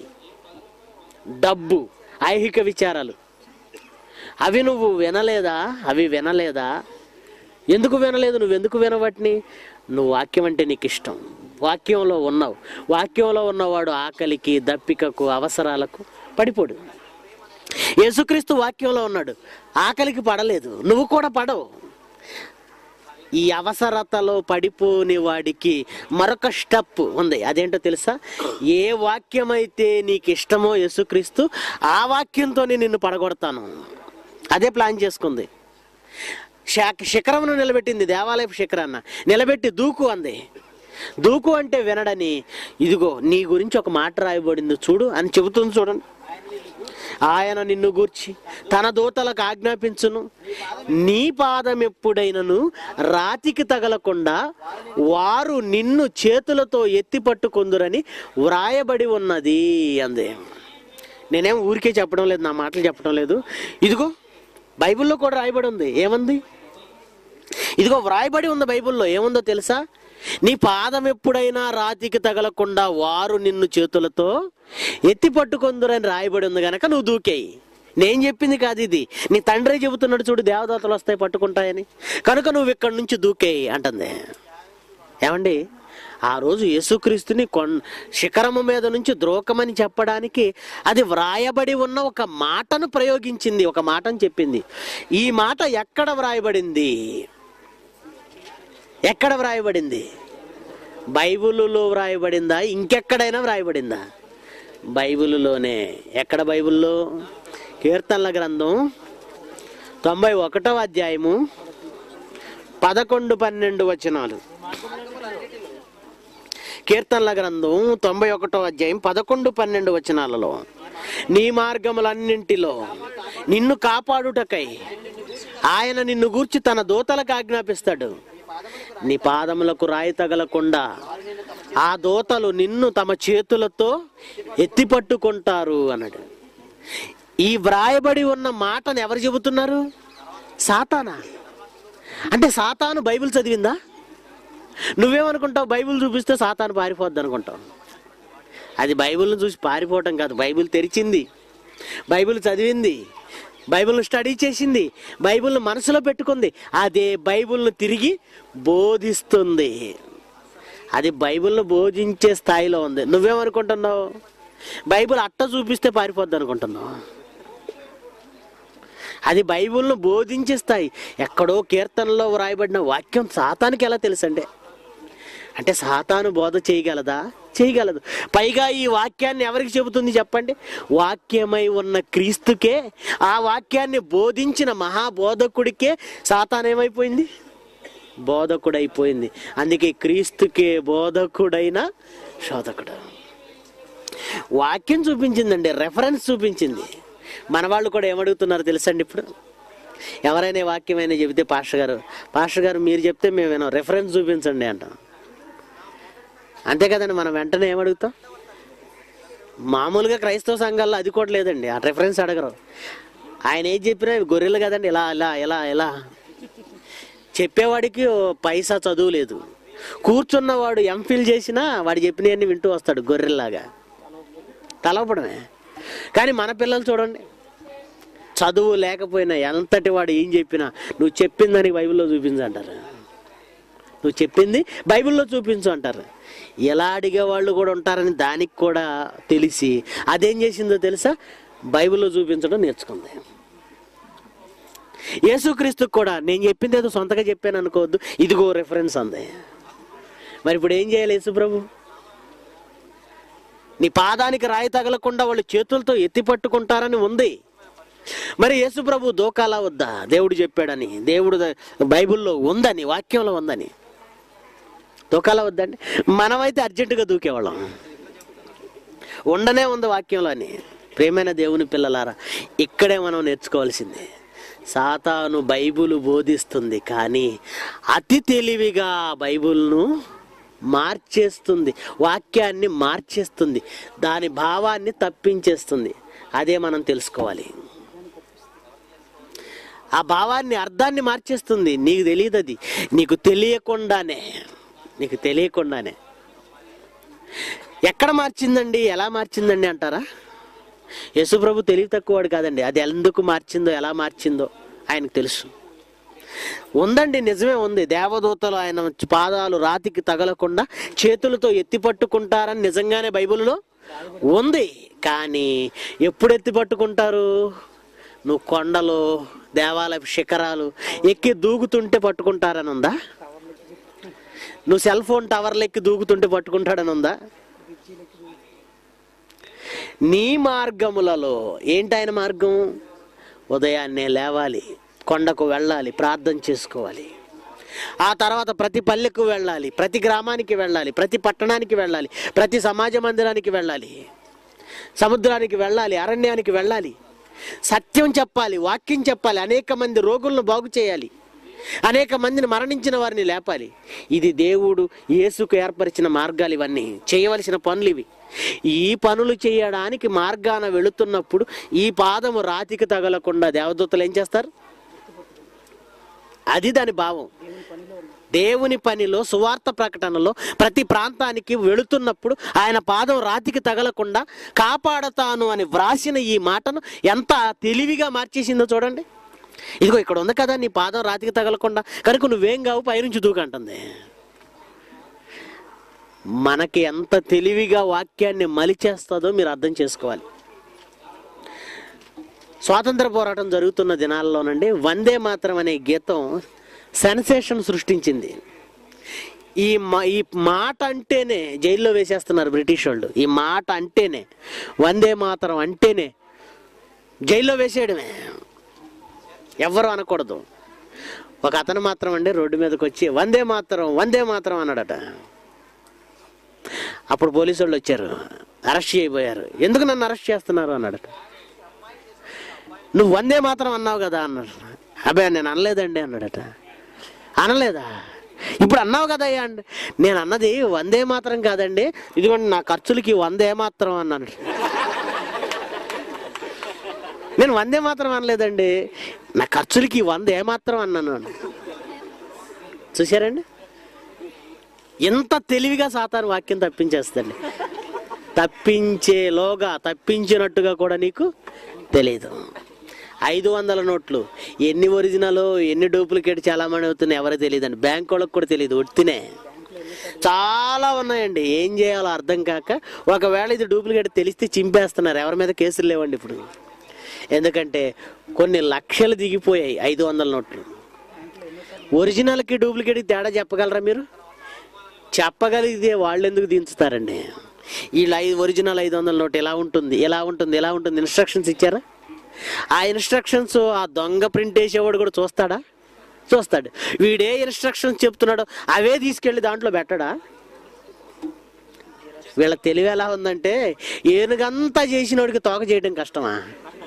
డబ్బు ఐహిక విచారాలు అవి నువ్వు వినలేదా అవి వినలేదా ఎందుకు వినలేదు నువ్వు ఎందుకు వినవట్ని నువ్వు వాక్యం అంటే నీకు ఇష్టం వాక్యంలో ఉన్నావు వాక్యంలో ఉన్నవాడు ఆకలికి దప్పికకు అవసరాలకు పడిపోడు యేసుక్రీస్తు వాక్యంలో ఉన్నాడు ఆకలికి పడలేదు నువ్వు కూడా పడవు ఈ అవసరతలో పడిపోని వాడికి మరొక స్టెప్ ఉంది అదేంటో తెలుసా ఏ వాక్యం అయితే నీకు ఇష్టమో యేసుక్రీస్తు ఆ వాక్యంతోనే నిన్ను పడగొడతాను అదే ప్లాన్ చేసుకుంది శాఖ శిఖరమును నిలబెట్టింది దేవాలయపు శిఖరాన్న నిలబెట్టి దూకు అంది దూకు అంటే వినడని ఇదిగో నీ గురించి ఒక మాట రాయబడింది చూడు అని చెబుతుంది చూడండి ఆయన నిన్ను గూర్చి తన దూతలకు ఆజ్ఞాపించును నీ పాదం ఎప్పుడైనను రాతికి తగలకుండా వారు నిన్ను చేతులతో ఎత్తి పట్టుకొందురని వ్రాయబడి ఉన్నది అంది నేనేం ఊరికే చెప్పడం లేదు నా మాటలు చెప్పడం లేదు ఇదిగో బైబిల్లో కూడా రాయబడి ఉంది ఏముంది ఇదిగో వ్రాయబడి ఉంది బైబిల్లో ఏముందో తెలుసా నీ పాదం ఎప్పుడైనా రాతికి తగలకుండా వారు నిన్ను చేతులతో ఎత్తి పట్టుకొందురని రాయబడి ఉంది గనక నువ్వు దూకేయి నేను చెప్పింది కాదు ఇది నీ తండ్రి చెబుతున్నాడు చూడు దేవదాతలు వస్తాయి పట్టుకుంటాయని కనుక నువ్వు ఇక్కడి నుంచి దూకేయి అంటుంది ఏమండి ఆ రోజు యేసుక్రీస్తుని కొన్ శిఖరము మీద నుంచి ద్రోకమని చెప్పడానికి అది వ్రాయబడి ఉన్న ఒక మాటను ప్రయోగించింది ఒక మాటను చెప్పింది ఈ మాట ఎక్కడ వ్రాయబడింది ఎక్కడ వ్రాయబడింది బైబిలులో వ్రాయబడిందా ఇంకెక్కడైనా వ్రాయబడిందా బైబిలులోనే ఎక్కడ బైబిల్లో కీర్తనల గ్రంథం తొంభై ఒకటో అధ్యాయము పదకొండు పన్నెండు వచనాలు కీర్తనల గ్రంథం తొంభై ఒకటో అధ్యాయం పదకొండు పన్నెండు వచనాలలో నీ మార్గములన్నింటిలో నిన్ను కాపాడుటకై ఆయన నిన్ను గూర్చి తన దూతలకు ఆజ్ఞాపిస్తాడు నీ పాదములకు రాయి తగలకుండా ఆ దూతలు నిన్ను తమ చేతులతో ఎత్తి పట్టుకుంటారు అన్నాడు ఈ వ్రాయబడి ఉన్న మాటను ఎవరు చెబుతున్నారు సాతానా అంటే సాతాను బైబిల్ చదివిందా నువ్వేమనుకుంటావు బైబిల్ చూపిస్తే సాతాను పారిపోద్ది అనుకుంటావు అది బైబిల్ని చూసి పారిపోవటం కాదు బైబిల్ తెరిచింది బైబిల్ చదివింది బైబిల్ను స్టడీ చేసింది బైబిల్ను మనసులో పెట్టుకుంది అదే బైబిల్ను తిరిగి బోధిస్తుంది అది బైబిల్ను బోధించే స్థాయిలో ఉంది నువ్వేమనుకుంటున్నావు బైబిల్ అట్ట చూపిస్తే పారిపోద్ది అనుకుంటున్నావు అది బైబిల్ను బోధించే స్థాయి ఎక్కడో కీర్తనలో వ్రాయబడిన వాక్యం సాతానికి ఎలా తెలుసండి అంటే సాతాను బోధ చేయగలదా చేయగలదు పైగా ఈ వాక్యాన్ని ఎవరికి చెబుతుంది చెప్పండి వాక్యమై ఉన్న క్రీస్తుకే ఆ వాక్యాన్ని బోధించిన మహాబోధకుడికే సాతాన్ ఏమైపోయింది బోధకుడైపోయింది అందుకే క్రీస్తుకే బోధకుడైన శోధకుడు వాక్యం చూపించిందండి రెఫరెన్స్ చూపించింది మన వాళ్ళు కూడా ఏమడుగుతున్నారు తెలుసండి ఇప్పుడు ఎవరైనా ఈ వాక్యం అయినా చెబితే పాస్టర్ గారు పాస్టర్ గారు మీరు చెప్తే మేము వినాం రెఫరెన్స్ చూపించండి అంటాం అంతే కదండి మనం వెంటనే ఏమడుగుతాం మామూలుగా క్రైస్తవ సంఘాల్లో అది కూడా లేదండి ఆ రెఫరెన్స్ అడగరు ఆయన ఏం చెప్పినా ఇవి గొర్రెలు కదండి ఇలా ఇలా ఇలా ఇలా చెప్పేవాడికి ఓ పైసా చదువు లేదు కూర్చున్నవాడు ఎంఫిల్ చేసినా వాడు చెప్పినవన్నీ వింటూ వస్తాడు గొర్రెల్లాగా తలపడమే కానీ మన పిల్లలు చూడండి చదువు లేకపోయినా ఎంతటి వాడు ఏం చెప్పినా నువ్వు చెప్పిందని బైబిల్లో చూపించంటారు నువ్వు చెప్పింది బైబిల్లో చూపించు అంటారు ఎలా అడిగే వాళ్ళు కూడా ఉంటారని దానికి కూడా తెలిసి అదేం చేసిందో తెలుసా బైబిల్లో చూపించడం నేర్చుకుంది యేసుక్రీస్తుకు కూడా నేను చెప్పింది ఏదో సొంతగా చెప్పాను అనుకోవద్దు ఇదిగో రెఫరెన్స్ అంది మరి ఇప్పుడు ఏం చేయాలి యేసు ప్రభు నీ పాదానికి రాయి తగలకుండా వాళ్ళు చేతులతో ఎత్తి పట్టుకుంటారని ఉంది మరి యేసు ప్రభు దోకాలా వద్దా దేవుడు చెప్పాడని దేవుడు ద- బైబిల్లో ఉందని వాక్యంలో ఉందని దోకాలా వద్దండి మనమైతే అర్జెంటుగా దూకేవాళ్ళం ఉండనే ఉంది వాక్యంలో అని ప్రేమైన దేవుని పిల్లలారా ఇక్కడే మనం నేర్చుకోవాల్సింది సాతాను బైబిల్ బోధిస్తుంది కానీ అతి తెలివిగా బైబిల్ను మార్చేస్తుంది వాక్యాన్ని మార్చేస్తుంది దాని భావాన్ని తప్పించేస్తుంది అదే మనం తెలుసుకోవాలి ఆ భావాన్ని అర్థాన్ని మార్చేస్తుంది నీకు తెలియదు అది నీకు తెలియకుండానే నీకు తెలియకుండానే ఎక్కడ మార్చిందండి ఎలా మార్చిందండి అంటారా యేసుప్రభు తెలివి తక్కువవాడు కాదండి అది ఎందుకు మార్చిందో ఎలా మార్చిందో ఆయనకు తెలుసు ఉందండి నిజమే ఉంది దేవదూతలు ఆయన పాదాలు రాతికి తగలకుండా చేతులతో ఎత్తి పట్టుకుంటారని నిజంగానే బైబిల్లో ఉంది కానీ ఎప్పుడు ఎత్తి పట్టుకుంటారు నువ్వు కొండలు దేవాలయ శిఖరాలు ఎక్కి దూకుతుంటే పట్టుకుంటారని ఉందా నువ్వు సెల్ ఫోన్ టవర్లు ఎక్కి దూకుతుంటే పట్టుకుంటాడని ఉందా నీ మార్గములలో ఏంటి ఆయన మార్గం ఉదయాన్నే లేవాలి కొండకు వెళ్ళాలి ప్రార్థన చేసుకోవాలి ఆ తర్వాత ప్రతి పల్లెకు వెళ్ళాలి ప్రతి గ్రామానికి వెళ్ళాలి ప్రతి పట్టణానికి వెళ్ళాలి ప్రతి సమాజ మందిరానికి వెళ్ళాలి సముద్రానికి వెళ్ళాలి అరణ్యానికి వెళ్ళాలి సత్యం చెప్పాలి వాక్యం చెప్పాలి అనేక మంది రోగులను బాగు చేయాలి అనేక మందిని మరణించిన వారిని లేపాలి ఇది దేవుడు యేసుకు ఏర్పరిచిన మార్గాలు ఇవన్నీ చేయవలసిన పనులు ఇవి ఈ పనులు చేయడానికి మార్గాన వెళుతున్నప్పుడు ఈ పాదము రాతికి తగలకుండా దేవదూతలు ఏం చేస్తారు అది దాని భావం దేవుని పనిలో సువార్త ప్రకటనలో ప్రతి ప్రాంతానికి వెళుతున్నప్పుడు ఆయన పాదం రాతికి తగలకుండా కాపాడతాను అని వ్రాసిన ఈ మాటను ఎంత తెలివిగా మార్చేసిందో చూడండి ఇదిగో ఇక్కడ ఉంది కదా నీ పాదం రాతికి తగలకుండా కనుక నువ్వేం కావు పైనుంచి దూకంటుంది మనకి ఎంత తెలివిగా వాక్యాన్ని మలిచేస్తుందో మీరు అర్థం చేసుకోవాలి స్వాతంత్ర పోరాటం జరుగుతున్న దినాల్లోనండి వందే మాత్రం అనే గీతం సెన్సేషన్ సృష్టించింది ఈ మా ఈ మాట అంటేనే జైల్లో వేసేస్తున్నారు బ్రిటిష్ వాళ్ళు ఈ మాట అంటేనే వందే మాత్రం అంటేనే జైల్లో వేసేయడమే ఎవ్వరు అనకూడదు ఒక అతను మాత్రం అండి రోడ్డు మీదకి వచ్చి వందే మాత్రం వందే మాత్రం అన్నాడట అప్పుడు పోలీసు వాళ్ళు వచ్చారు అరెస్ట్ చేయబోయారు ఎందుకు నన్ను అరెస్ట్ చేస్తున్నారు అన్నాడట నువ్వు వందే మాత్రం అన్నావు కదా అన్నాడు అబ్బాయి నేను అనలేదండి అన్నాడట అనలేదా ఇప్పుడు అన్నావు కదా అయ్యా అండి నేను అన్నది వందే మాత్రం కాదండి ఇదిగోండి నా ఖర్చులకి వందే మాత్రం అన్నాడు నేను వందే మాత్రం అనలేదండి నా ఖర్చులకి వంద ఏమాత్రం అన్నాను చూశారండి ఎంత తెలివిగా సాతాను వాక్యం తప్పించేస్తండి తప్పించేలోగా తప్పించినట్టుగా కూడా నీకు తెలియదు ఐదు వందల నోట్లు ఎన్ని ఒరిజినల్ ఎన్ని డూప్లికేట్ చాలామంది అవుతున్నాయి ఎవరో తెలియదండి బ్యాంక్ వాళ్ళకి కూడా తెలియదు ఒట్టినే చాలా ఉన్నాయండి ఏం చేయాలో అర్థం కాక ఒకవేళ ఇది డూప్లికేట్ తెలిస్తే చింపేస్తున్నారు ఎవరి మీద కేసులు లేవండి ఇప్పుడు ఎందుకంటే కొన్ని లక్షలు దిగిపోయాయి ఐదు వందల నోట్లు ఒరిజినల్కి డూప్లికేట్కి తేడా చెప్పగలరా మీరు చెప్పగలిగితే వాళ్ళు ఎందుకు దించుతారండి వీళ్ళు ఐదు ఒరిజినల్ ఐదు వందల నోట్ ఎలా ఉంటుంది ఎలా ఉంటుంది ఎలా ఉంటుంది ఇన్స్ట్రక్షన్స్ ఇచ్చారా ఆ ఇన్స్ట్రక్షన్స్ ఆ దొంగ ప్రింట్ వేసేవాడు కూడా చూస్తాడా చూస్తాడు వీడే ఇన్స్ట్రక్షన్స్ చెప్తున్నాడో అవే తీసుకెళ్ళి దాంట్లో పెట్టడా వీళ్ళ తెలివి ఎలా ఉందంటే ఏనుగంతా చేసినోడికి తోక చేయడం కష్టమా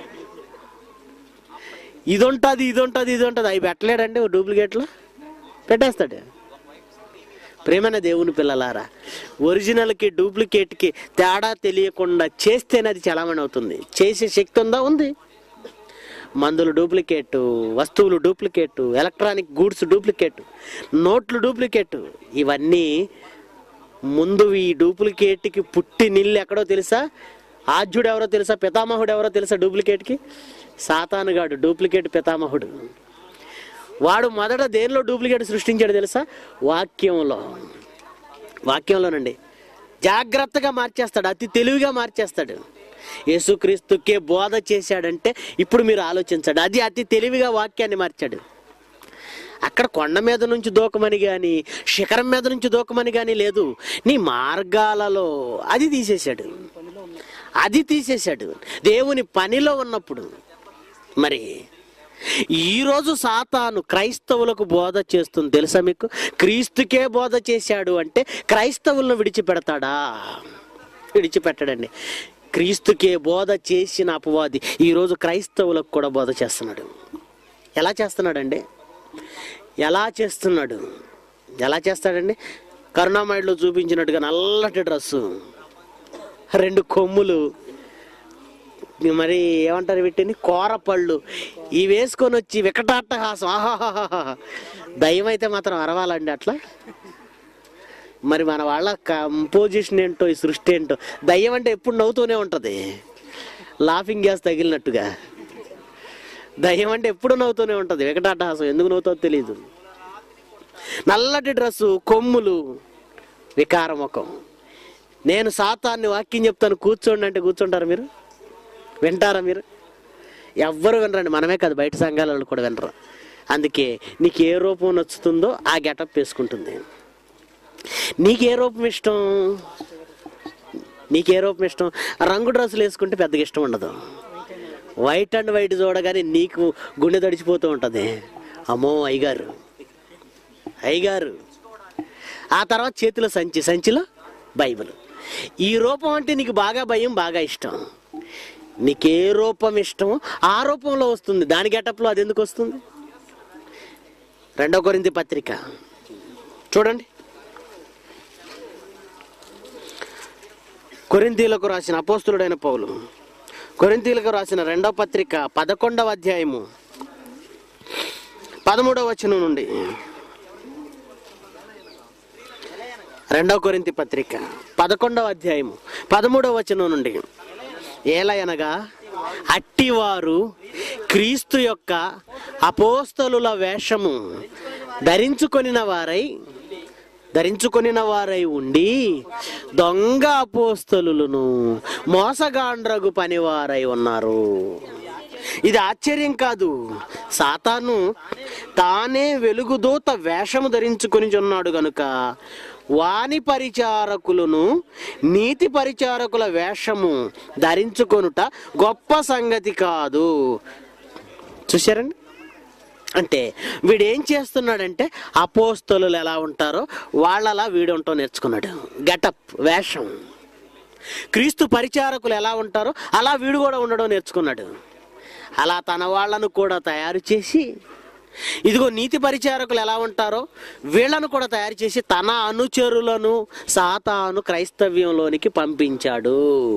ఇది ఉంటుంది ఇది ఉంటుంది ఇది ఉంటుంది అవి పెట్టలేడండి ఓ డూప్లికేట్లో పెట్టేస్తాడు ప్రేమైన దేవుని పిల్లలారా ఒరిజినల్కి డూప్లికేట్కి తేడా తెలియకుండా చేస్తేనే అది చలామణి అవుతుంది చేసే శక్తి ఉందా ఉంది మందులు డూప్లికేట్ వస్తువులు డూప్లికేట్ ఎలక్ట్రానిక్ గూడ్స్ డూప్లికేట్ నోట్లు డూప్లికేట్ ఇవన్నీ ముందు ఈ డూప్లికేట్కి పుట్టి నిల్లు ఎక్కడో తెలుసా ఆద్యుడు ఎవరో తెలుసా పితామహుడు ఎవరో తెలుసా డూప్లికేట్కి సాతానుగాడు డూప్లికేట్ పితామహుడు వాడు మొదట దేనిలో డూప్లికేట్ సృష్టించాడు తెలుసా వాక్యంలో వాక్యంలోనండి జాగ్రత్తగా మార్చేస్తాడు అతి తెలివిగా మార్చేస్తాడు యేసుక్రీస్తుకే బోధ చేశాడంటే ఇప్పుడు మీరు ఆలోచించండి అది అతి తెలివిగా వాక్యాన్ని మార్చాడు అక్కడ కొండ మీద నుంచి దూకమని కానీ శిఖరం మీద నుంచి దూకమని కానీ లేదు నీ మార్గాలలో అది తీసేశాడు అది తీసేశాడు దేవుని పనిలో ఉన్నప్పుడు మరి ఈరోజు సాతాను క్రైస్తవులకు బోధ చేస్తుంది తెలుసా మీకు క్రీస్తుకే బోధ చేశాడు అంటే క్రైస్తవులను విడిచిపెడతాడా విడిచిపెట్టడండి క్రీస్తుకే బోధ చేసిన అపవాది ఈరోజు క్రైస్తవులకు కూడా బోధ చేస్తున్నాడు ఎలా చేస్తున్నాడండి ఎలా చేస్తున్నాడు ఎలా చేస్తాడండి కరుణామయుడిలో చూపించినట్టుగా నల్లటి డ్రస్సు రెండు కొమ్ములు మరి ఏమంటారు వీటిని కోరపళ్ళు ఇవి వేసుకొని వచ్చి వికటాట్టహాసం ఆహాహాహా దయ్యం అయితే మాత్రం అరవాలండి అట్లా మరి మన వాళ్ళ కంపోజిషన్ ఏంటో ఈ సృష్టి ఏంటో దయ్యం అంటే ఎప్పుడు నవ్వుతూనే ఉంటుంది లాఫింగ్ గ్యాస్ తగిలినట్టుగా దయ్యం అంటే ఎప్పుడు నవ్వుతూనే ఉంటుంది వికటాట్టహాసం ఎందుకు నవ్వుతుందో తెలియదు నల్లటి డ్రెస్సు కొమ్ములు వికార ముఖం నేను సాతాన్ని వాక్యం చెప్తాను కూర్చోండి అంటే కూర్చుంటారా మీరు వింటారా మీరు ఎవ్వరు వినరండి మనమే కాదు బయట సంఘాలలో కూడా వినరు అందుకే నీకు ఏ రూపం నచ్చుతుందో ఆ గెటప్ వేసుకుంటుంది నీకు ఏ రూపం ఇష్టం నీకు ఏ రూపం ఇష్టం రంగు డ్రెస్సులు వేసుకుంటే పెద్దగా ఇష్టం ఉండదు వైట్ అండ్ వైట్ చూడగానే నీకు గుండె తడిచిపోతూ ఉంటుంది అమ్మో అయ్యగారు అయ్యగారు ఆ తర్వాత చేతిలో సంచి సంచిలో బైబిల్ ఈ రూపం అంటే నీకు బాగా భయం బాగా ఇష్టం నీకు ఏ రూపం ఇష్టమో ఆ రూపంలో వస్తుంది దాని గెటప్లో అది ఎందుకు వస్తుంది రెండో కొరింది పత్రిక చూడండి కొరింతీలకు రాసిన అపోస్తులుడైన పౌలు కొరింతీలకు రాసిన రెండవ పత్రిక పదకొండవ అధ్యాయము పదమూడవ వచనం నుండి రెండవ కొరింతి పత్రిక పదకొండవ అధ్యాయము పదమూడవ వచనం నుండి ఏలయనగా అట్టివారు క్రీస్తు యొక్క అపోస్తలుల వేషము ధరించుకొనిన వారై ధరించుకొనిన వారై ఉండి దొంగ అపోస్తలులను మోసగాండ్రగు పనివారై ఉన్నారు ఇది ఆశ్చర్యం కాదు సాతాను తానే వెలుగుదూత వేషము ధరించుకొని ఉన్నాడు గనుక వాని పరిచారకులను నీతి పరిచారకుల వేషము ధరించుకొనుట గొప్ప సంగతి కాదు చూశారండి అంటే వీడు ఏం చేస్తున్నాడంటే అపోస్తలు ఎలా ఉంటారో వాళ్ళలా వీడు ఉంటాం నేర్చుకున్నాడు గెటప్ వేషం క్రీస్తు పరిచారకులు ఎలా ఉంటారో అలా వీడు కూడా ఉండడం నేర్చుకున్నాడు అలా తన వాళ్ళను కూడా తయారు చేసి ఇదిగో నీతి పరిచారకులు ఎలా ఉంటారో వీళ్ళను కూడా తయారు చేసి తన అనుచరులను సాతాను క్రైస్తవ్యంలోనికి పంపించాడు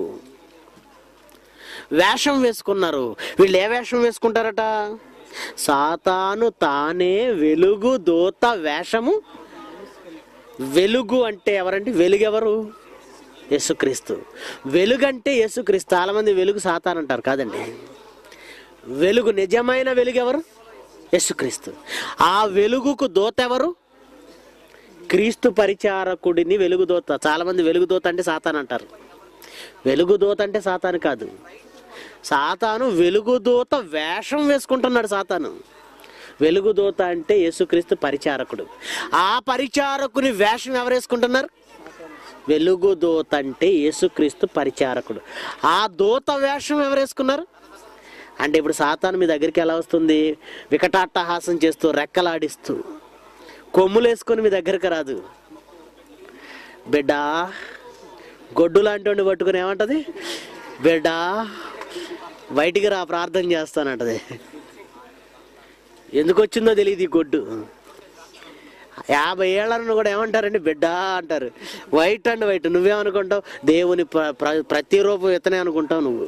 వేషం వేసుకున్నారు వీళ్ళు ఏ వేషం వేసుకుంటారట సాతాను తానే వెలుగు దూత వేషము వెలుగు అంటే ఎవరంటే వెలుగు ఎవరు యేసుక్రీస్తు వెలుగు అంటే యేసుక్రీస్తు చాలా మంది వెలుగు సాతాన్ అంటారు కాదండి వెలుగు నిజమైన వెలుగు ఎవరు యేసుక్రీస్తు ఆ వెలుగుకు దోత ఎవరు క్రీస్తు పరిచారకుడిని వెలుగు దోత చాలా మంది వెలుగు దోత అంటే సాతాన్ అంటారు వెలుగు దోత అంటే సాతాను కాదు సాతాను వెలుగు దూత వేషం వేసుకుంటున్నాడు సాతాను వెలుగు దూత అంటే యేసుక్రీస్తు పరిచారకుడు ఆ పరిచారకుని వేషం ఎవరు వేసుకుంటున్నారు వెలుగు దూత అంటే యేసుక్రీస్తు పరిచారకుడు ఆ దూత వేషం ఎవరు వేసుకున్నారు అంటే ఇప్పుడు సాతాను మీ దగ్గరికి ఎలా వస్తుంది వికటాట్టహాసం చేస్తూ రెక్కలాడిస్తూ కొమ్ములు వేసుకొని మీ దగ్గరికి రాదు బిడ్డా గొడ్డు లాంటి పట్టుకుని ఏమంటది బిడ్డా బయటికి రా ప్రార్థన చేస్తానంటది ఎందుకు వచ్చిందో తెలియదు ఈ గొడ్డు యాభై ఏళ్ళను కూడా ఏమంటారండి బిడ్డ అంటారు వైట్ అండ్ వైట్ నువ్వేమనుకుంటావు దేవుని ప్ర- ప్ర- ప్రతిరూపం ఇతనే అనుకుంటావు నువ్వు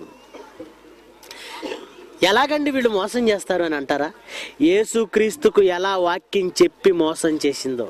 ఎలాగండి వీళ్ళు మోసం చేస్తారు అని అంటారా యేసుక్రీస్తుకు ఎలా వాక్యం చెప్పి మోసం చేసిందో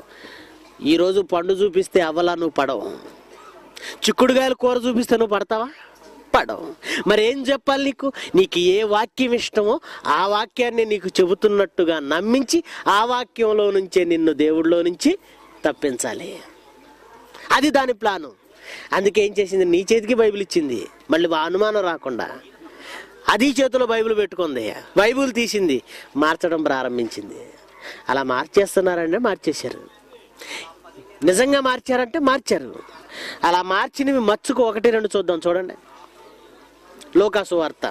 ఈరోజు పండు చూపిస్తే అవలా నువ్వు పడవు చిక్కుడుగాయలు కూర చూపిస్తే నువ్వు పడతావా చెప్పడం మరి ఏం చెప్పాలి నీకు నీకు ఏ వాక్యం ఇష్టమో ఆ వాక్యాన్ని నీకు చెబుతున్నట్టుగా నమ్మించి ఆ వాక్యంలో నుంచే నిన్ను దేవుడిలో నుంచి తప్పించాలి అది దాని ప్లాను అందుకే ఏం చేసింది నీ చేతికి బైబిల్ ఇచ్చింది మళ్ళీ ఆ అనుమానం రాకుండా అది చేతిలో బైబిల్ పెట్టుకుంది బైబిల్ తీసింది మార్చడం ప్రారంభించింది అలా మార్చేస్తున్నారంటే మార్చేశారు నిజంగా మార్చారంటే మార్చారు అలా మార్చినవి మచ్చుకు ఒకటి రెండు చూద్దాం చూడండి లోకాసు వార్త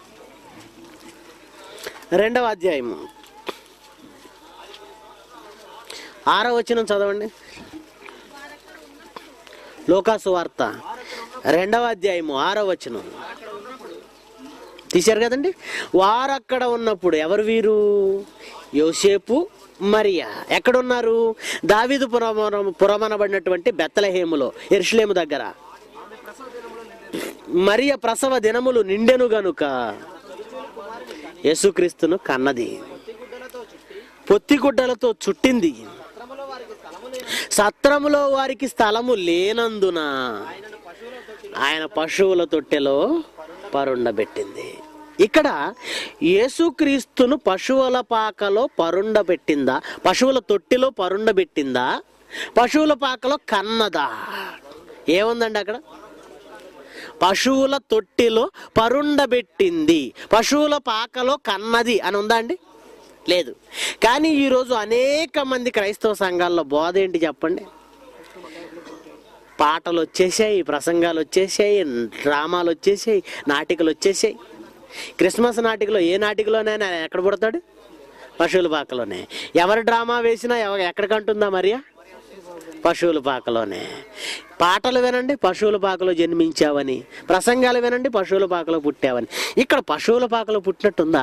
రెండవ అధ్యాయము ఆరో వచనం చదవండి లోకాసు వార్త రెండవ అధ్యాయము ఆరో వచనం తీశారు కదండి వారు అక్కడ ఉన్నప్పుడు ఎవరు వీరు యోసేపు మరియా ఎక్కడున్నారు దావీదు పురమన పురమనబడినటువంటి బెత్తలహేములో ఎరుషులేము దగ్గర మరియ ప్రసవ దినములు నిండెను గనుక యేసుక్రీస్తును కన్నది పొత్తిగుడ్డలతో చుట్టింది సత్రములో వారికి స్థలము లేనందున ఆయన పశువుల తొట్టెలో పరుండబెట్టింది ఇక్కడ యేసుక్రీస్తును పశువుల పాకలో పరుండబెట్టిందా పశువుల తొట్టిలో పరుండబెట్టిందా పశువుల పాకలో కన్నదా ఏముందండి అక్కడ పశువుల తొట్టిలో పరుండబెట్టింది పశువుల పాకలో కన్నది అని ఉందా అండి లేదు కానీ ఈరోజు అనేక మంది క్రైస్తవ సంఘాల్లో బోధ ఏంటి చెప్పండి పాటలు వచ్చేసాయి ప్రసంగాలు వచ్చేసాయి డ్రామాలు వచ్చేసాయి నాటికలు వచ్చేసాయి క్రిస్మస్ నాటికలో ఏ నాటికలోనైనా ఎక్కడ పుడతాడు పశువుల పాకలోనే ఎవరు డ్రామా వేసినా ఎవ ఎక్కడికంటుందా మరియా పశువుల పాకలోనే పాటలు వినండి పశువుల పాకలో జన్మించావని ప్రసంగాలు వినండి పశువుల పాకలో పుట్టావని ఇక్కడ పశువుల పాకలో పుట్టినట్టుందా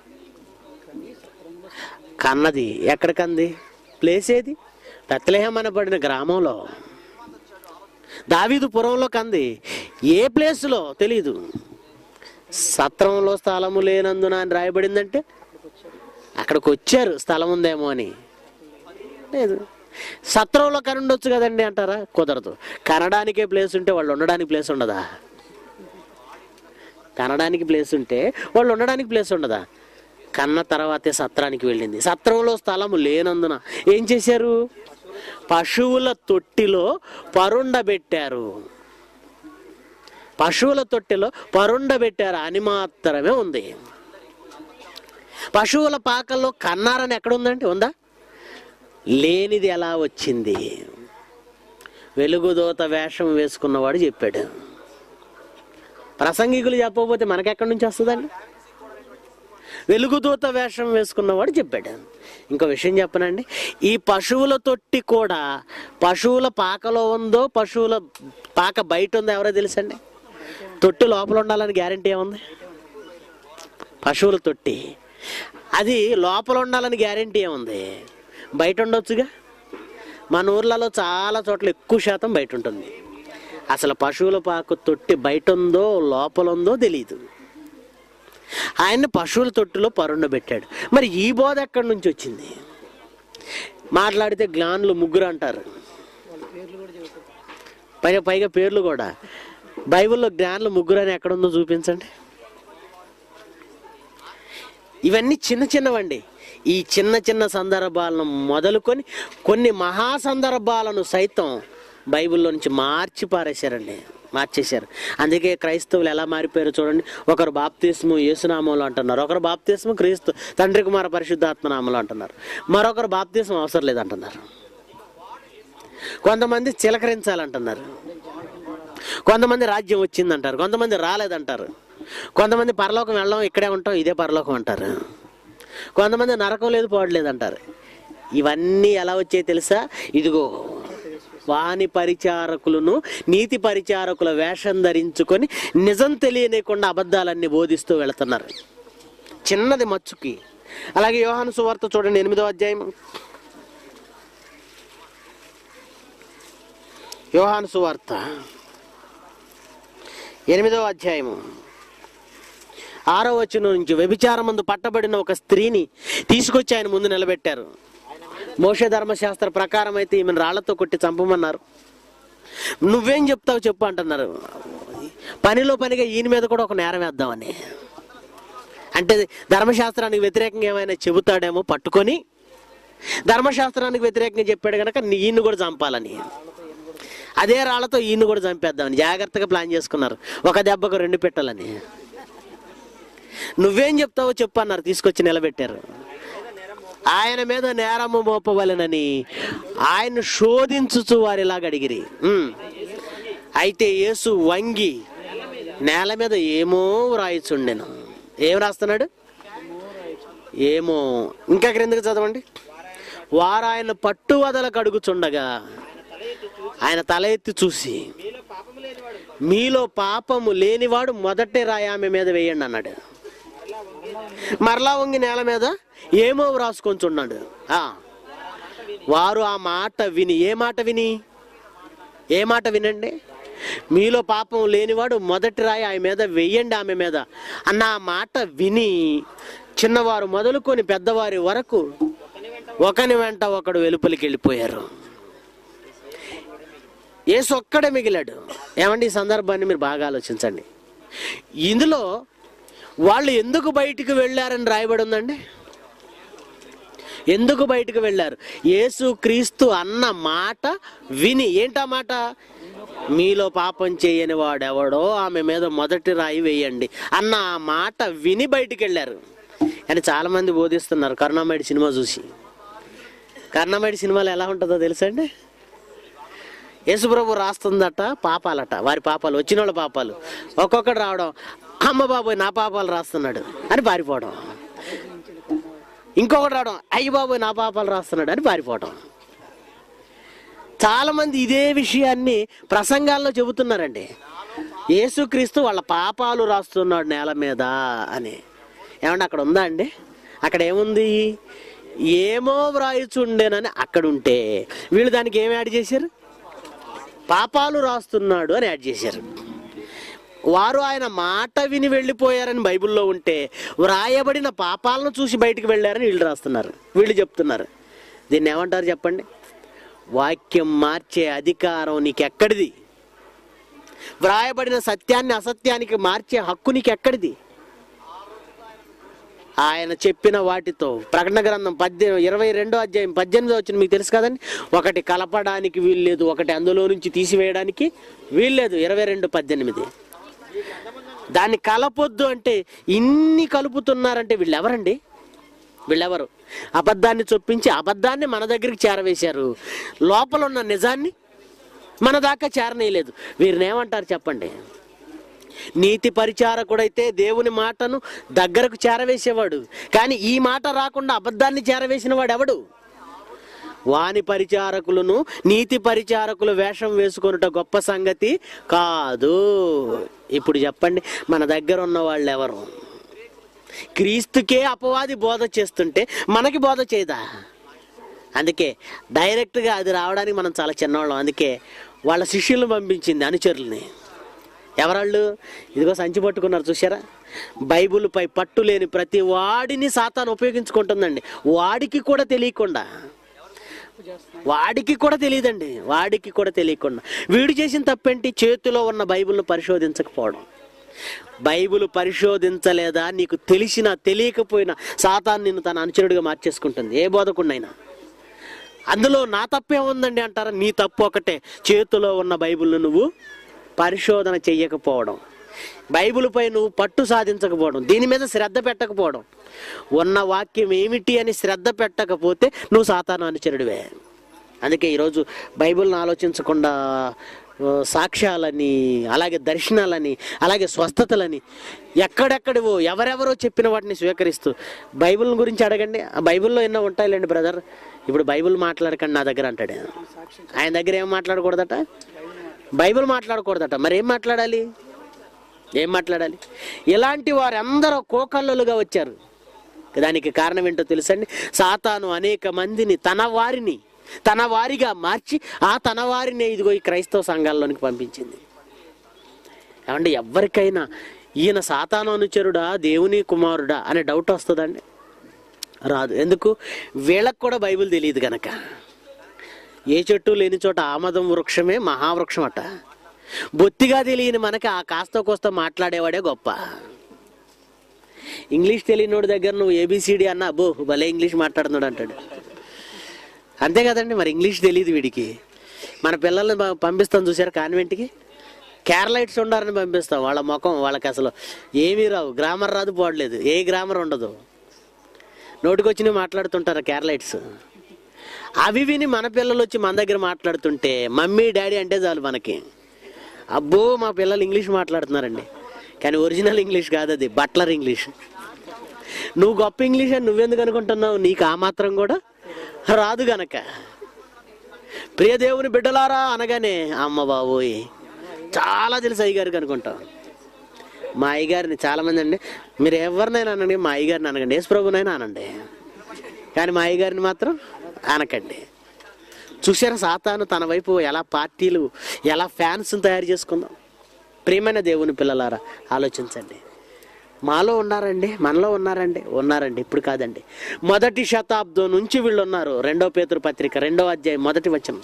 కన్నది ఎక్కడ కంది ప్లేస్ ఏది బెత్తలేహం అనబడిన గ్రామంలో దావీదు పురంలో కంది ఏ ప్లేస్లో తెలీదు సత్రంలో స్థలము లేనందున అని రాయబడిందంటే అక్కడికి వచ్చారు స్థలం ఉందేమో అని లేదు సత్రంలో కనుండొచ్చు కదండి అంటారా కుదరదు కనడానికే ప్లేస్ ఉంటే వాళ్ళు ఉండడానికి ప్లేస్ ఉండదా కనడానికి ప్లేస్ ఉంటే వాళ్ళు ఉండడానికి ప్లేస్ ఉండదా కన్న తర్వాతే సత్రానికి వెళ్ళింది సత్రంలో స్థలము లేనందున ఏం చేశారు పశువుల తొట్టిలో పరుండబెట్టారు పశువుల తొట్టిలో పరుండబెట్టారు అని మాత్రమే ఉంది పశువుల పాకల్లో కన్నారని ఎక్కడ ఉందండి ఉందా లేనిది ఎలా వచ్చింది వెలుగుదోత వేషం వేసుకున్నవాడు చెప్పాడు ప్రసంగికులు చెప్పకపోతే మనకెక్కడి నుంచి వస్తుందండి వెలుగుదూత వేషం వేసుకున్నవాడు చెప్పాడు ఇంకో విషయం చెప్పనండి ఈ పశువుల తొట్టి కూడా పశువుల పాకలో ఉందో పశువుల పాక బయట ఉందో ఎవరో తెలుసండి తొట్టి లోపల ఉండాలని గ్యారంటీ ఏముంది పశువుల తొట్టి అది లోపల ఉండాలని గ్యారంటీ ఏముంది బయట ఉండొచ్చుగా మన ఊర్లలో చాలా చోట్ల ఎక్కువ శాతం బయట ఉంటుంది అసలు పశువుల పాకు తొట్టి బయట ఉందో లోపల ఉందో తెలియదు ఆయన్ని పశువుల తొట్టిలో పరుండబెట్టాడు మరి ఈ బోధ ఎక్కడి నుంచి వచ్చింది మాట్లాడితే జ్ఞానులు ముగ్గురు అంటారు పైగా పైగా పేర్లు కూడా బైబిల్లో జ్ఞానులు ముగ్గురు అని ఎక్కడుందో చూపించండి ఇవన్నీ చిన్న చిన్నవండి ఈ చిన్న చిన్న సందర్భాలను మొదలుకొని కొన్ని మహా సందర్భాలను సైతం బైబిల్లో నుంచి మార్చి పారేశారండి మార్చేశారు అందుకే క్రైస్తవులు ఎలా మారిపోయారు చూడండి ఒకరు బాప్తిస్ము యేసునామంలో అంటున్నారు ఒకరు బాప్తిస్ము క్రీస్తు తండ్రి కుమార పరిశుద్ధాత్మ నామంలో అంటున్నారు మరొకరు బాప్తిస్మం అవసరం లేదంటున్నారు కొంతమంది చిలకరించాలంటున్నారు కొంతమంది రాజ్యం వచ్చిందంటారు కొంతమంది రాలేదంటారు కొంతమంది పరలోకం వెళ్ళడం ఇక్కడే ఉంటాం ఇదే పరలోకం అంటారు కొంతమంది నరకం లేదు పోవట్లేదు అంటారు ఇవన్నీ ఎలా వచ్చాయి తెలుసా ఇదిగో వాణి పరిచారకులను నీతి పరిచారకుల వేషం ధరించుకొని నిజం తెలియనికుండా అబద్ధాలన్నీ బోధిస్తూ వెళుతున్నారు చిన్నది మచ్చుకి అలాగే యోహాను సువార్త చూడండి ఎనిమిదో అధ్యాయం యోహాను సువార్త ఎనిమిదవ అధ్యాయము ఆరో వచనం నుంచి వ్యభిచారమందు పట్టబడిన ఒక స్త్రీని తీసుకొచ్చి ఆయన ముందు నిలబెట్టారు మోష ధర్మశాస్త్ర ప్రకారం అయితే ఈమెను రాళ్లతో కొట్టి చంపమన్నారు నువ్వేం చెప్తావు చెప్పు అంటున్నారు పనిలో పనిగా ఈయన మీద కూడా ఒక నేరం వేద్దామని అంటే ధర్మశాస్త్రానికి వ్యతిరేకంగా ఏమైనా చెబుతాడేమో పట్టుకొని ధర్మశాస్త్రానికి వ్యతిరేకంగా చెప్పాడు కనుక ఈయన్ని కూడా చంపాలని అదే రాళ్లతో ఈయన్ని కూడా చంపేద్దామని జాగ్రత్తగా ప్లాన్ చేసుకున్నారు ఒక దెబ్బకు రెండు పెట్టాలని నువ్వేం చెప్తావో చెప్పు అన్నారు తీసుకొచ్చి నిలబెట్టారు ఆయన మీద నేరము మోపవలెనని ఆయన శోధించుచు వారిలాగా అడిగిరి ఉమ్. అయితే యేసు వంగి నేల మీద ఏమో వ్రాయిచుండెను ఏం రాస్తున్నాడు ఏమో ఇంకా క్రిందకి చదవండి వారు ఆయన పట్టు వదలకు అడుగుచుండగా ఆయన తల ఎత్తి చూసి మీలో పాపము లేనివాడు మొదటే రాయి ఆమె మీద వేయండి అన్నాడు మరలా వంగి నేల మీద ఏమో వ్రాసుకొంచున్నాడు ఆ. వారు ఆ మాట విని ఏ మాట విని ఏ మాట వినండి మీలో పాపం లేనివాడు మొదటి రాయి ఆమె మీద వెయ్యండి ఆమె మీద అన్న ఆ మాట విని చిన్నవారు మొదలుకొని పెద్దవారి వరకు ఒకని వెంట ఒకడు వెలుపలికి వెళ్ళిపోయారు ఏసు ఒక్కడే మిగిలాడు ఏమండి ఈ సందర్భాన్ని మీరు బాగా ఆలోచించండి ఇందులో వాళ్ళు ఎందుకు బయటికి వెళ్ళారని రాయబడి ఉందండి ఎందుకు బయటకు వెళ్ళారు యేసు క్రీస్తు అన్న మాట విని ఏంటా మాట మీలో పాపం చేయని వాడెవడో ఆమె మీద మొదటి రాయి వేయండి అన్న ఆ మాట విని బయటికి వెళ్ళారు అని చాలా మంది బోధిస్తున్నారు కరుణామయుడి సినిమా చూసి కరుణామయుడి సినిమాలో ఎలా ఉంటుందో తెలుసండి యేసుప్రభు రాస్తుందట పాపాలట వారి పాపాలు వచ్చిన వాళ్ళ పాపాలు ఒక్కొక్కడు రావడం అమ్మ బాబోయ్ నా పాపాలు రాస్తున్నాడు అని పారిపోవడం ఇంకొకటి రావడం అయ్యి బాబోయ్ నా పాపాలు రాస్తున్నాడు అని పారిపోవడం చాలా మంది ఇదే విషయాన్ని ప్రసంగాల్లో చెబుతున్నారండి యేసుక్రీస్తు వాళ్ళ పాపాలు రాస్తున్నాడు నేల మీద అని ఏమంటే అక్కడ ఉందా అండి అక్కడ ఏముంది ఏమో వ్రాయిచుండేనని అక్కడ ఉంటే వీళ్ళు దానికి ఏమి యాడ్ చేశారు పాపాలు రాస్తున్నాడు అని యాడ్ చేశారు వారు ఆయన మాట విని వెళ్ళిపోయారని బైబిల్లో ఉంటే వ్రాయబడిన పాపాలను చూసి బయటికి వెళ్ళారని వీళ్ళు రాస్తున్నారు వీళ్ళు చెప్తున్నారు దీన్ని ఏమంటారు చెప్పండి వాక్యం మార్చే అధికారం నీకెక్కడిది వ్రాయబడిన సత్యాన్ని అసత్యానికి మార్చే హక్కు నీకెక్కడిది ఆయన చెప్పిన వాటితో ప్రకటన గ్రంథం పద్దెనిమిది ఇరవై రెండో అధ్యాయం పద్దెనిమిదో వచ్చిన మీకు తెలుసు కదండి ఒకటి కలపడానికి వీల్లేదు ఒకటి అందులో నుంచి తీసివేయడానికి వీల్లేదు ఇరవై రెండు పద్దెనిమిది దాన్ని కలపొద్దు అంటే ఇన్ని కలుపుతున్నారంటే వీళ్ళెవరండి వీళ్ళెవరు అబద్ధాన్ని చొప్పించి అబద్ధాన్ని మన దగ్గరికి చేరవేశారు లోపల ఉన్న నిజాన్ని మన దాకా చేరనేయలేదు వీరిని ఏమంటారు చెప్పండి నీతి పరిచారకుడైతే దేవుని మాటను దగ్గరకు చేరవేసేవాడు కానీ ఈ మాట రాకుండా అబద్ధాన్ని చేరవేసిన వాడు ఎవడు వాని పరిచారకులను నీతి పరిచారకులు వేషం వేసుకొనుట గొప్ప సంగతి కాదు ఇప్పుడు చెప్పండి మన దగ్గర ఉన్న వాళ్ళు ఎవరు క్రీస్తుకే అపవాది బోధ చేస్తుంటే మనకి బోధ చేయదా అందుకే డైరెక్ట్గా అది రావడానికి మనం చాలా చిన్నవాళ్ళం అందుకే వాళ్ళ శిష్యులను పంపించింది అనుచరుల్ని ఎవరాళ్ళు ఇదిగో సంచి పట్టుకున్నారు చూసారా బైబిల్పై పట్టు లేని ప్రతి వాడిని సాతాను ఉపయోగించుకుంటుందండి వాడికి కూడా తెలియకుండా వాడికి కూడా తెలియదండి వాడికి కూడా తెలియకుండా వీడు చేసిన తప్పేంటి చేతిలో ఉన్న బైబిల్ను పరిశోధించకపోవడం బైబిల్ పరిశోధించలేదా నీకు తెలిసినా తెలియకపోయినా సాతాన్ నిన్ను తన అనుచరుడిగా మార్చేసుకుంటుంది ఏ బోధకుడినైనా అందులో నా తప్పే ఉందండి అంటారా నీ తప్పు ఒకటే చేతిలో ఉన్న బైబిల్ను నువ్వు పరిశోధన చెయ్యకపోవడం బైబిల్పై నువ్వు పట్టు సాధించకపోవడం దీని మీద శ్రద్ధ పెట్టకపోవడం ఉన్న వాక్యం ఏమిటి అని శ్రద్ధ పెట్టకపోతే నువ్వు సాతాను అనుచరుడివే అందుకే ఈరోజు బైబిల్ని ఆలోచించకుండా ఆ, సాక్ష్యాలని అలాగే దర్శనాలని అలాగే స్వస్థతలని ఎక్కడెక్కడివో ఎవరెవరో చెప్పిన వాటిని స్వీకరిస్తూ బైబిల్ గురించి అడగండి ఆ బైబిల్లో ఎన్నో ఉంటాయిలేండి బ్రదర్ ఇప్పుడు బైబిల్ మాట్లాడకండి నా దగ్గర అంటాడు ఆయన దగ్గర ఏం మాట్లాడకూడదట బైబిల్ మాట్లాడకూడదట మరి ఏం మాట్లాడాలి ఏం మాట్లాడాలి ఇలాంటి వారందరూ కోకల్లుగా వచ్చారు దానికి కారణం ఏంటో తెలుసండి సాతాను అనేక మందిని తన వారిని తన వారిగా మార్చి ఆ తన వారిని ఇదిగో ఈ క్రైస్తవ సంఘాల్లోనికి పంపించింది ఏమంటే ఎవరికైనా ఈయన సాతాను అనుచరుడా దేవుని కుమారుడా అనే డౌట్ వస్తుందండి రాదు ఎందుకు వీళ్ళకు కూడా బైబిల్ తెలియదు గనక ఏ చెట్టు లేని చోట ఆమదం వృక్షమే మహావృక్షం అట బొత్తిగా తెలియని మనకి ఆ కాస్త కోస్త మాట్లాడేవాడే గొప్ప ఇంగ్లీష్ తెలియనోడి దగ్గర నువ్వు ఏబిసిడి అన్న అబ్బో భలే ఇంగ్లీష్ మాట్లాడుతున్నాడు అంటాడు అంతే కదండి మరి ఇంగ్లీష్ తెలియదు వీడికి మన పిల్లల్ని ప- పంపిస్తాం చూసారు కాన్వెంట్కి కేరళైట్స్ ఉండారని పంపిస్తాం వాళ్ళ ముఖం వాళ్ళకి అసలు ఏమీ రావు గ్రామర్ రాదు పోవట్లేదు ఏ గ్రామర్ ఉండదు నోటికొచ్చి మాట్లాడుతుంటారు కేరళైట్స్ అవి విని మన పిల్లలు వచ్చి మన దగ్గర మాట్లాడుతుంటే మమ్మీ డాడీ అంటే చాలు మనకి అబ్బో మా పిల్లలు ఇంగ్లీష్ మాట్లాడుతున్నారండి కానీ ఒరిజినల్ ఇంగ్లీష్ కాదు అది బట్లర్ ఇంగ్లీష్ నువ్వు గొప్ప ఇంగ్లీష్ అని నువ్వెందుకు అనుకుంటున్నావు నీకు ఆ మాత్రం కూడా రాదు గనక ప్రియ దేవుని బిడ్డలారా అనగానే అమ్మ బాబోయ్ చాలా తెలుసు అయ్యగారికి అనుకుంటాం మా అయ్యగారిని చాలామంది అండి మీరు ఎవరినైనా అనండి మా అయ్యగారిని అనకండి యేసు ప్రభునైనా అనండి కానీ మా అయ్యగారిని మాత్రం అనకండి చూసారా సాతాను తన వైపు ఎలా పార్టీలు ఎలా ఫ్యాన్స్ తయారు చేసుకుందాం ప్రియమైన దేవుని పిల్లలారా ఆలోచించండి మాలో ఉన్నారండి మనలో ఉన్నారండి ఉన్నారండి ఇప్పుడు కాదండి మొదటి శతాబ్దం నుంచి వీళ్ళు ఉన్నారు రెండో పేతురు పత్రిక రెండో అధ్యాయం మొదటి వచనం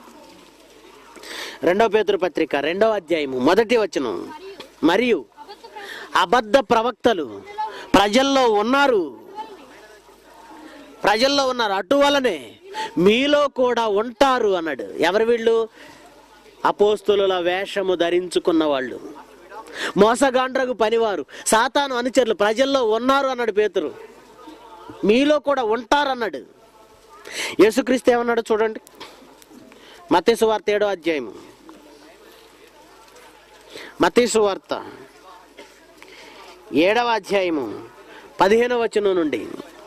రెండో పేతురు పత్రిక రెండో అధ్యాయము మొదటి వచనం మరియు అబద్ధ ప్రవక్తలు ప్రజల్లో ఉన్నారు ప్రజల్లో ఉన్నారు అటువలనే మీలో కూడా ఉంటారు అన్నాడు ఎవరు వీళ్ళు అపోస్తుల వేషము ధరించుకున్న వాళ్ళు మోసగాండ్రకు పనివారు సాతాను అనుచరులు ప్రజల్లో ఉన్నారు అన్నాడు పేతురు మీలో కూడా ఉంటారు అన్నాడు యేసుక్రీస్తు ఏమన్నాడు చూడండి మతేసు వార్త ఏడో అధ్యాయము మతేసు వార్త ఏడవ అధ్యాయము పదిహేనవ వచనం నుండి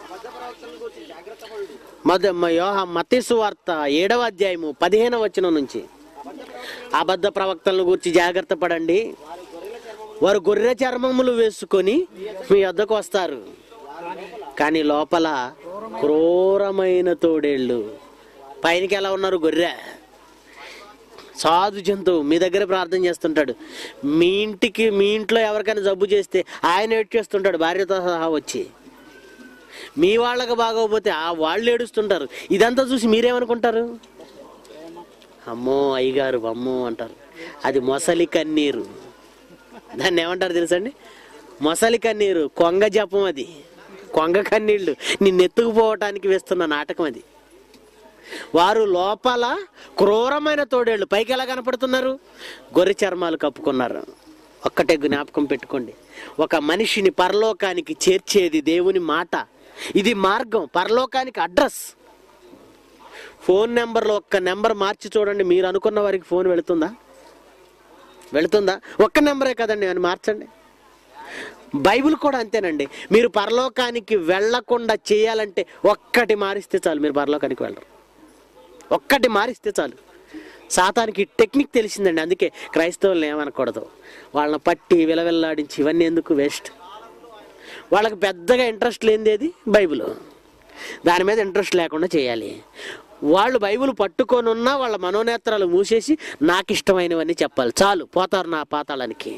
మద యోహ మతేసు వార్త ఏడవ అధ్యాయము పదిహేనవ వచనం నుంచి అబద్ధ ప్రవక్తలను గురించి జాగ్రత్త పడండి వారు గొర్రె చర్మములు వేసుకొని మీ వద్దకు వస్తారు కానీ లోపల క్రూరమైన తోడేళ్ళు పైనకి ఎలా ఉన్నారు గొర్రె సాధు జంతువు మీ దగ్గర ప్రార్థన చేస్తుంటాడు మీ ఇంటికి మీ ఇంట్లో ఎవరికైనా జబ్బు చేస్తే ఆయన ఏడ్ చేస్తుంటాడు భార్యతో సహా వచ్చి మీ వాళ్ళకి బాగోకపోతే ఆ వాళ్ళు ఏడుస్తుంటారు ఇదంతా చూసి మీరేమనుకుంటారు అమ్మో అయ్యగారు అమ్మో అంటారు అది మొసలి కన్నీరు దాన్ని ఏమంటారు తెలుసండి మొసలి కన్నీరు కొంగ జపం అది కొంగ కన్నీళ్ళు నిన్ను ఎత్తుకుపోవటానికి వేస్తున్న నాటకం అది వారు లోపల క్రూరమైన తోడేళ్ళు పైకి ఎలా కనపడుతున్నారు గొర్రె చర్మాలు కప్పుకున్నారు ఒక్కటే జ్ఞాపకం పెట్టుకోండి ఒక మనిషిని పరలోకానికి చేర్చేది దేవుని మాట ఇది మార్గం పరలోకానికి అడ్రస్ ఫోన్ నెంబర్లో ఒక్క నెంబర్ మార్చి చూడండి మీరు అనుకున్న వారికి ఫోన్ వెళుతుందా వెళుతుందా ఒక్క నెంబరే కదండి అని మార్చండి బైబిల్ కూడా అంతేనండి మీరు పరలోకానికి వెళ్ళకుండా చేయాలంటే ఒక్కటి మారిస్తే చాలు మీరు పరలోకానికి వెళ్ళరు ఒక్కటి మారిస్తే చాలు సాతానికి టెక్నిక్ తెలిసిందండి అందుకే క్రైస్తవులను ఏమనకూడదు వాళ్ళని పట్టి విలవిల్లాడించి ఇవన్నీ ఎందుకు వేస్ట్ వాళ్ళకి పెద్దగా ఇంట్రెస్ట్ లేనిది బైబిల్ దాని మీద ఇంట్రెస్ట్ లేకుండా చేయాలి వాళ్ళు బైబిల్ పట్టుకొని ఉన్నా వాళ్ళ మనోనేత్రాలు మూసేసి నాకు ఇష్టమైనవన్నీ చెప్పాలి చాలు పోతారు నా పాతాళానికి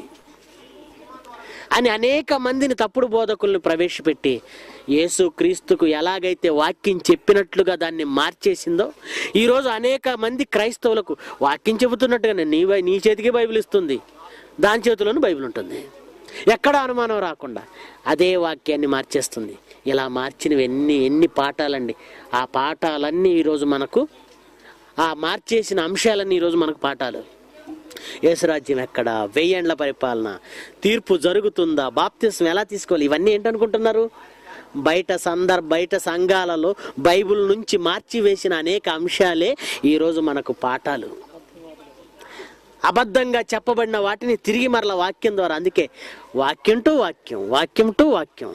అని అనేక మందిని తప్పుడు బోధకుల్ని ప్రవేశపెట్టి యేసు క్రీస్తుకు ఎలాగైతే వాక్యం చెప్పినట్లుగా దాన్ని మార్చేసిందో ఈరోజు అనేక మంది క్రైస్తవులకు వాక్యం చెబుతున్నట్టుగానే నీ బై- నీ చేతికి బైబిల్ ఇస్తుంది దాని చేతిలోనూ బైబిల్ ఉంటుంది ఎక్కడ అనుమానం రాకుండా అదే వాక్యాన్ని మార్చేస్తుంది ఇలా మార్చినవి ఎన్ని ఎన్ని పాఠాలండి ఆ పాఠాలన్నీ ఈరోజు మనకు ఆ మార్చేసిన అంశాలన్నీ ఈరోజు మనకు పాఠాలు యేసురాజ్యం ఎక్కడ వెయ్యేండ్ల పరిపాలన తీర్పు జరుగుతుందా బాప్తిస్వం ఎలా తీసుకోవాలి ఇవన్నీ ఏంటనుకుంటున్నారు బయట సందర్ బయట సంఘాలలో బైబిల్ నుంచి మార్చి వేసిన అనేక అంశాలే ఈరోజు మనకు పాఠాలు అబద్ధంగా చెప్పబడిన వాటిని తిరిగి మరల వాక్యం ద్వారా అందుకే వాక్యం టు వాక్యం వాక్యం టు వాక్యం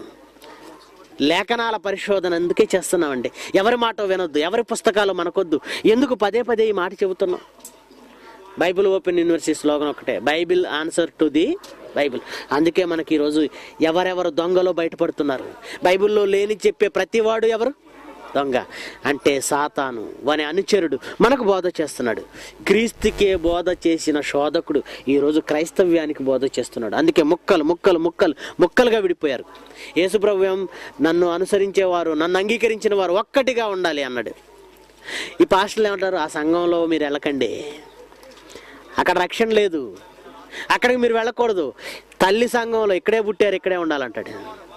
లేఖనాల పరిశోధన అందుకే చేస్తున్నామండి ఎవరి మాట వినొద్దు ఎవరి పుస్తకాలు మనకొద్దు ఎందుకు పదే పదే ఈ మాట చెబుతున్నాం బైబిల్ ఓపెన్ యూనివర్సిటీ స్లోగన్ ఒకటే Bible answer to the Bible అందుకే మనకి ఈరోజు ఎవరెవరు దొంగలో బయటపడుతున్నారు బైబిల్లో లేని చెప్పే ప్రతివాడు ఎవరు దొంగ అంటే సాతాను వాని అనుచరుడు మనకు బోధ చేస్తున్నాడు క్రీస్తుకే బోధ చేసిన శోధకుడు ఈరోజు క్రైస్తవ్యానికి బోధ చేస్తున్నాడు అందుకే ముక్కలు ముక్కలు ముక్కలు ముక్కలుగా విడిపోయారు యేసుప్రభు నన్ను అనుసరించేవారు నన్ను అంగీకరించిన వారు ఒక్కటిగా ఉండాలి అన్నాడు ఈ పాస్టర్లు ఏమంటారు ఆ సంఘంలో మీరు వెళ్ళకండి అక్కడ రక్షణ లేదు అక్కడికి మీరు వెళ్ళకూడదు తల్లి సంఘంలో ఇక్కడే పుట్టారు ఇక్కడే ఉండాలంటాడు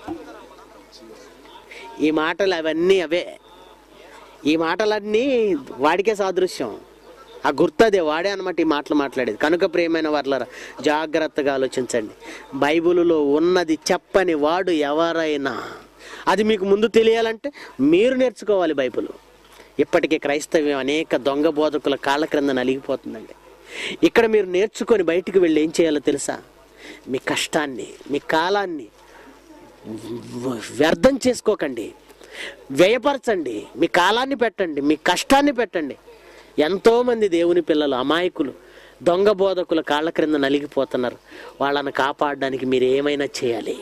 ఈ మాటలు అవన్నీ అవే ఈ మాటలన్నీ వాడికే సాదృశ్యం ఆ గుర్తదే వాడే అనమాట ఈ మాటలు మాట్లాడేది కనుక ప్రియమైన వాళ్ళరా జాగ్రత్తగా ఆలోచించండి బైబిలులో ఉన్నది చెప్పని వాడు ఎవరైనా అది మీకు ముందు తెలియాలంటే మీరు నేర్చుకోవాలి బైబిల్ ఇప్పటికే క్రైస్తవ్యం అనేక దొంగ బోధకుల కాళ్ళ క్రింద నలిగిపోతుందండి ఇక్కడ మీరు నేర్చుకొని బయటికి వెళ్ళి ఏం చేయాలో తెలుసా మీ కష్టాన్ని మీ కాలాన్ని వ్యర్థం చేసుకోకండి వ్యయపరచండి మీ కాలాన్ని పెట్టండి మీ కష్టాన్ని పెట్టండి ఎంతోమంది దేవుని పిల్లలు అమాయకులు దొంగ బోధకుల కాళ్ళ క్రింద నలిగిపోతున్నారు వాళ్ళని కాపాడడానికి మీరు ఏమైనా చేయాలి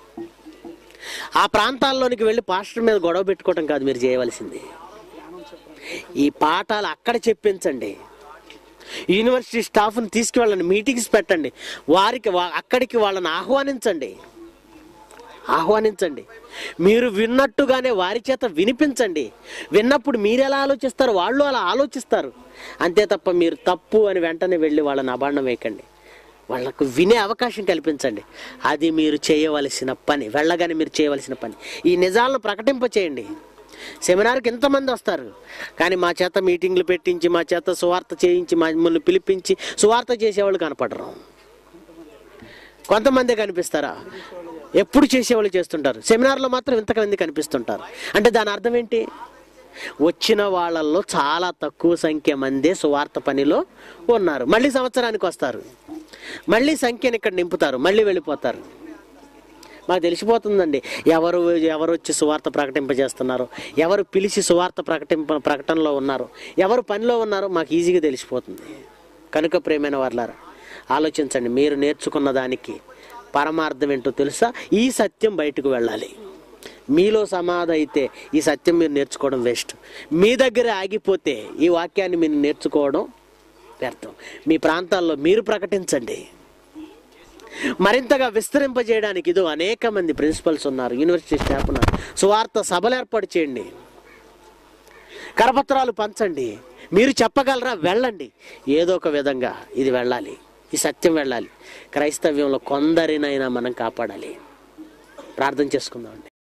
ఆ ప్రాంతాల్లోనికి వెళ్ళి పాస్టర్ మీద గొడవ పెట్టుకోవటం కాదు మీరు చేయవలసింది ఈ పాఠాలు అక్కడ చెప్పించండి యూనివర్సిటీ స్టాఫ్ని తీసుకువెళ్ళండి మీటింగ్స్ పెట్టండి వారికి వా- అక్కడికి వాళ్ళని ఆహ్వానించండి ఆహ్వానించండి మీరు విన్నట్టుగానే వారి చేత వినిపించండి విన్నప్పుడు మీరు ఎలా ఆలోచిస్తారు వాళ్ళు అలా ఆలోచిస్తారు అంతే తప్ప మీరు తప్పు అని వెంటనే వెళ్ళి వాళ్ళని అబాండం వేయకండి వాళ్ళకు వినే అవకాశం కల్పించండి అది మీరు చేయవలసిన పని వెళ్ళగానే మీరు చేయవలసిన పని ఈ నిజాలను ప్రకటింప చేయండి సెమినార్కి ఎంతమంది వస్తారు కానీ మా చేత మీటింగ్లు పెట్టించి మా చేత సువార్త చేయించి మమ్మల్ని పిలిపించి సువార్త చేసేవాళ్ళు కనపడరు కొంతమంది కనిపిస్తారా ఎప్పుడు చేసేవాళ్ళు చేస్తుంటారు సెమినార్లో మాత్రం ఇంతమంది కనిపిస్తుంటారు అంటే దాని అర్థం ఏంటి వచ్చిన వాళ్ళల్లో చాలా తక్కువ సంఖ్య మందే సువార్త పనిలో ఉన్నారు మళ్ళీ సంవత్సరానికి వస్తారు మళ్ళీ సంఖ్యను ఇక్కడ నింపుతారు మళ్ళీ వెళ్ళిపోతారు మాకు తెలిసిపోతుందండి ఎవరు ఎవరు వచ్చి సువార్త ప్రకటింపజేస్తున్నారు ఎవరు పిలిచి సువార్త ప్రకటింప ప్రకటనలో ఉన్నారు ఎవరు పనిలో ఉన్నారో మాకు ఈజీగా తెలిసిపోతుంది కనుక ప్రేమైన వాళ్ళారా ఆలోచించండి మీరు నేర్చుకున్న దానికి పరమార్థం ఏంటో తెలుసా ఈ సత్యం బయటకు వెళ్ళాలి మీలో సమాధి అయితే ఈ సత్యం మీరు నేర్చుకోవడం వేస్ట్ మీ దగ్గర ఆగిపోతే ఈ వాక్యాన్ని మీరు నేర్చుకోవడం వ్యర్థం మీ ప్రాంతాల్లో మీరు ప్రకటించండి మరింతగా విస్తరింపజేయడానికి ఇదో అనేక మంది ప్రిన్సిపల్స్ ఉన్నారు యూనివర్సిటీ స్టాఫ్ ఉన్నారు సువార్త సభలు ఏర్పాటు చేయండి కరపత్రాలు పంచండి మీరు చెప్పగలరా వెళ్ళండి ఏదో ఒక విధంగా ఇది వెళ్ళాలి ఈ సత్యం వెళ్ళాలి క్రైస్తవ్యంలో కొందరినైనా మనం కాపాడాలి ప్రార్థన చేసుకుందామండి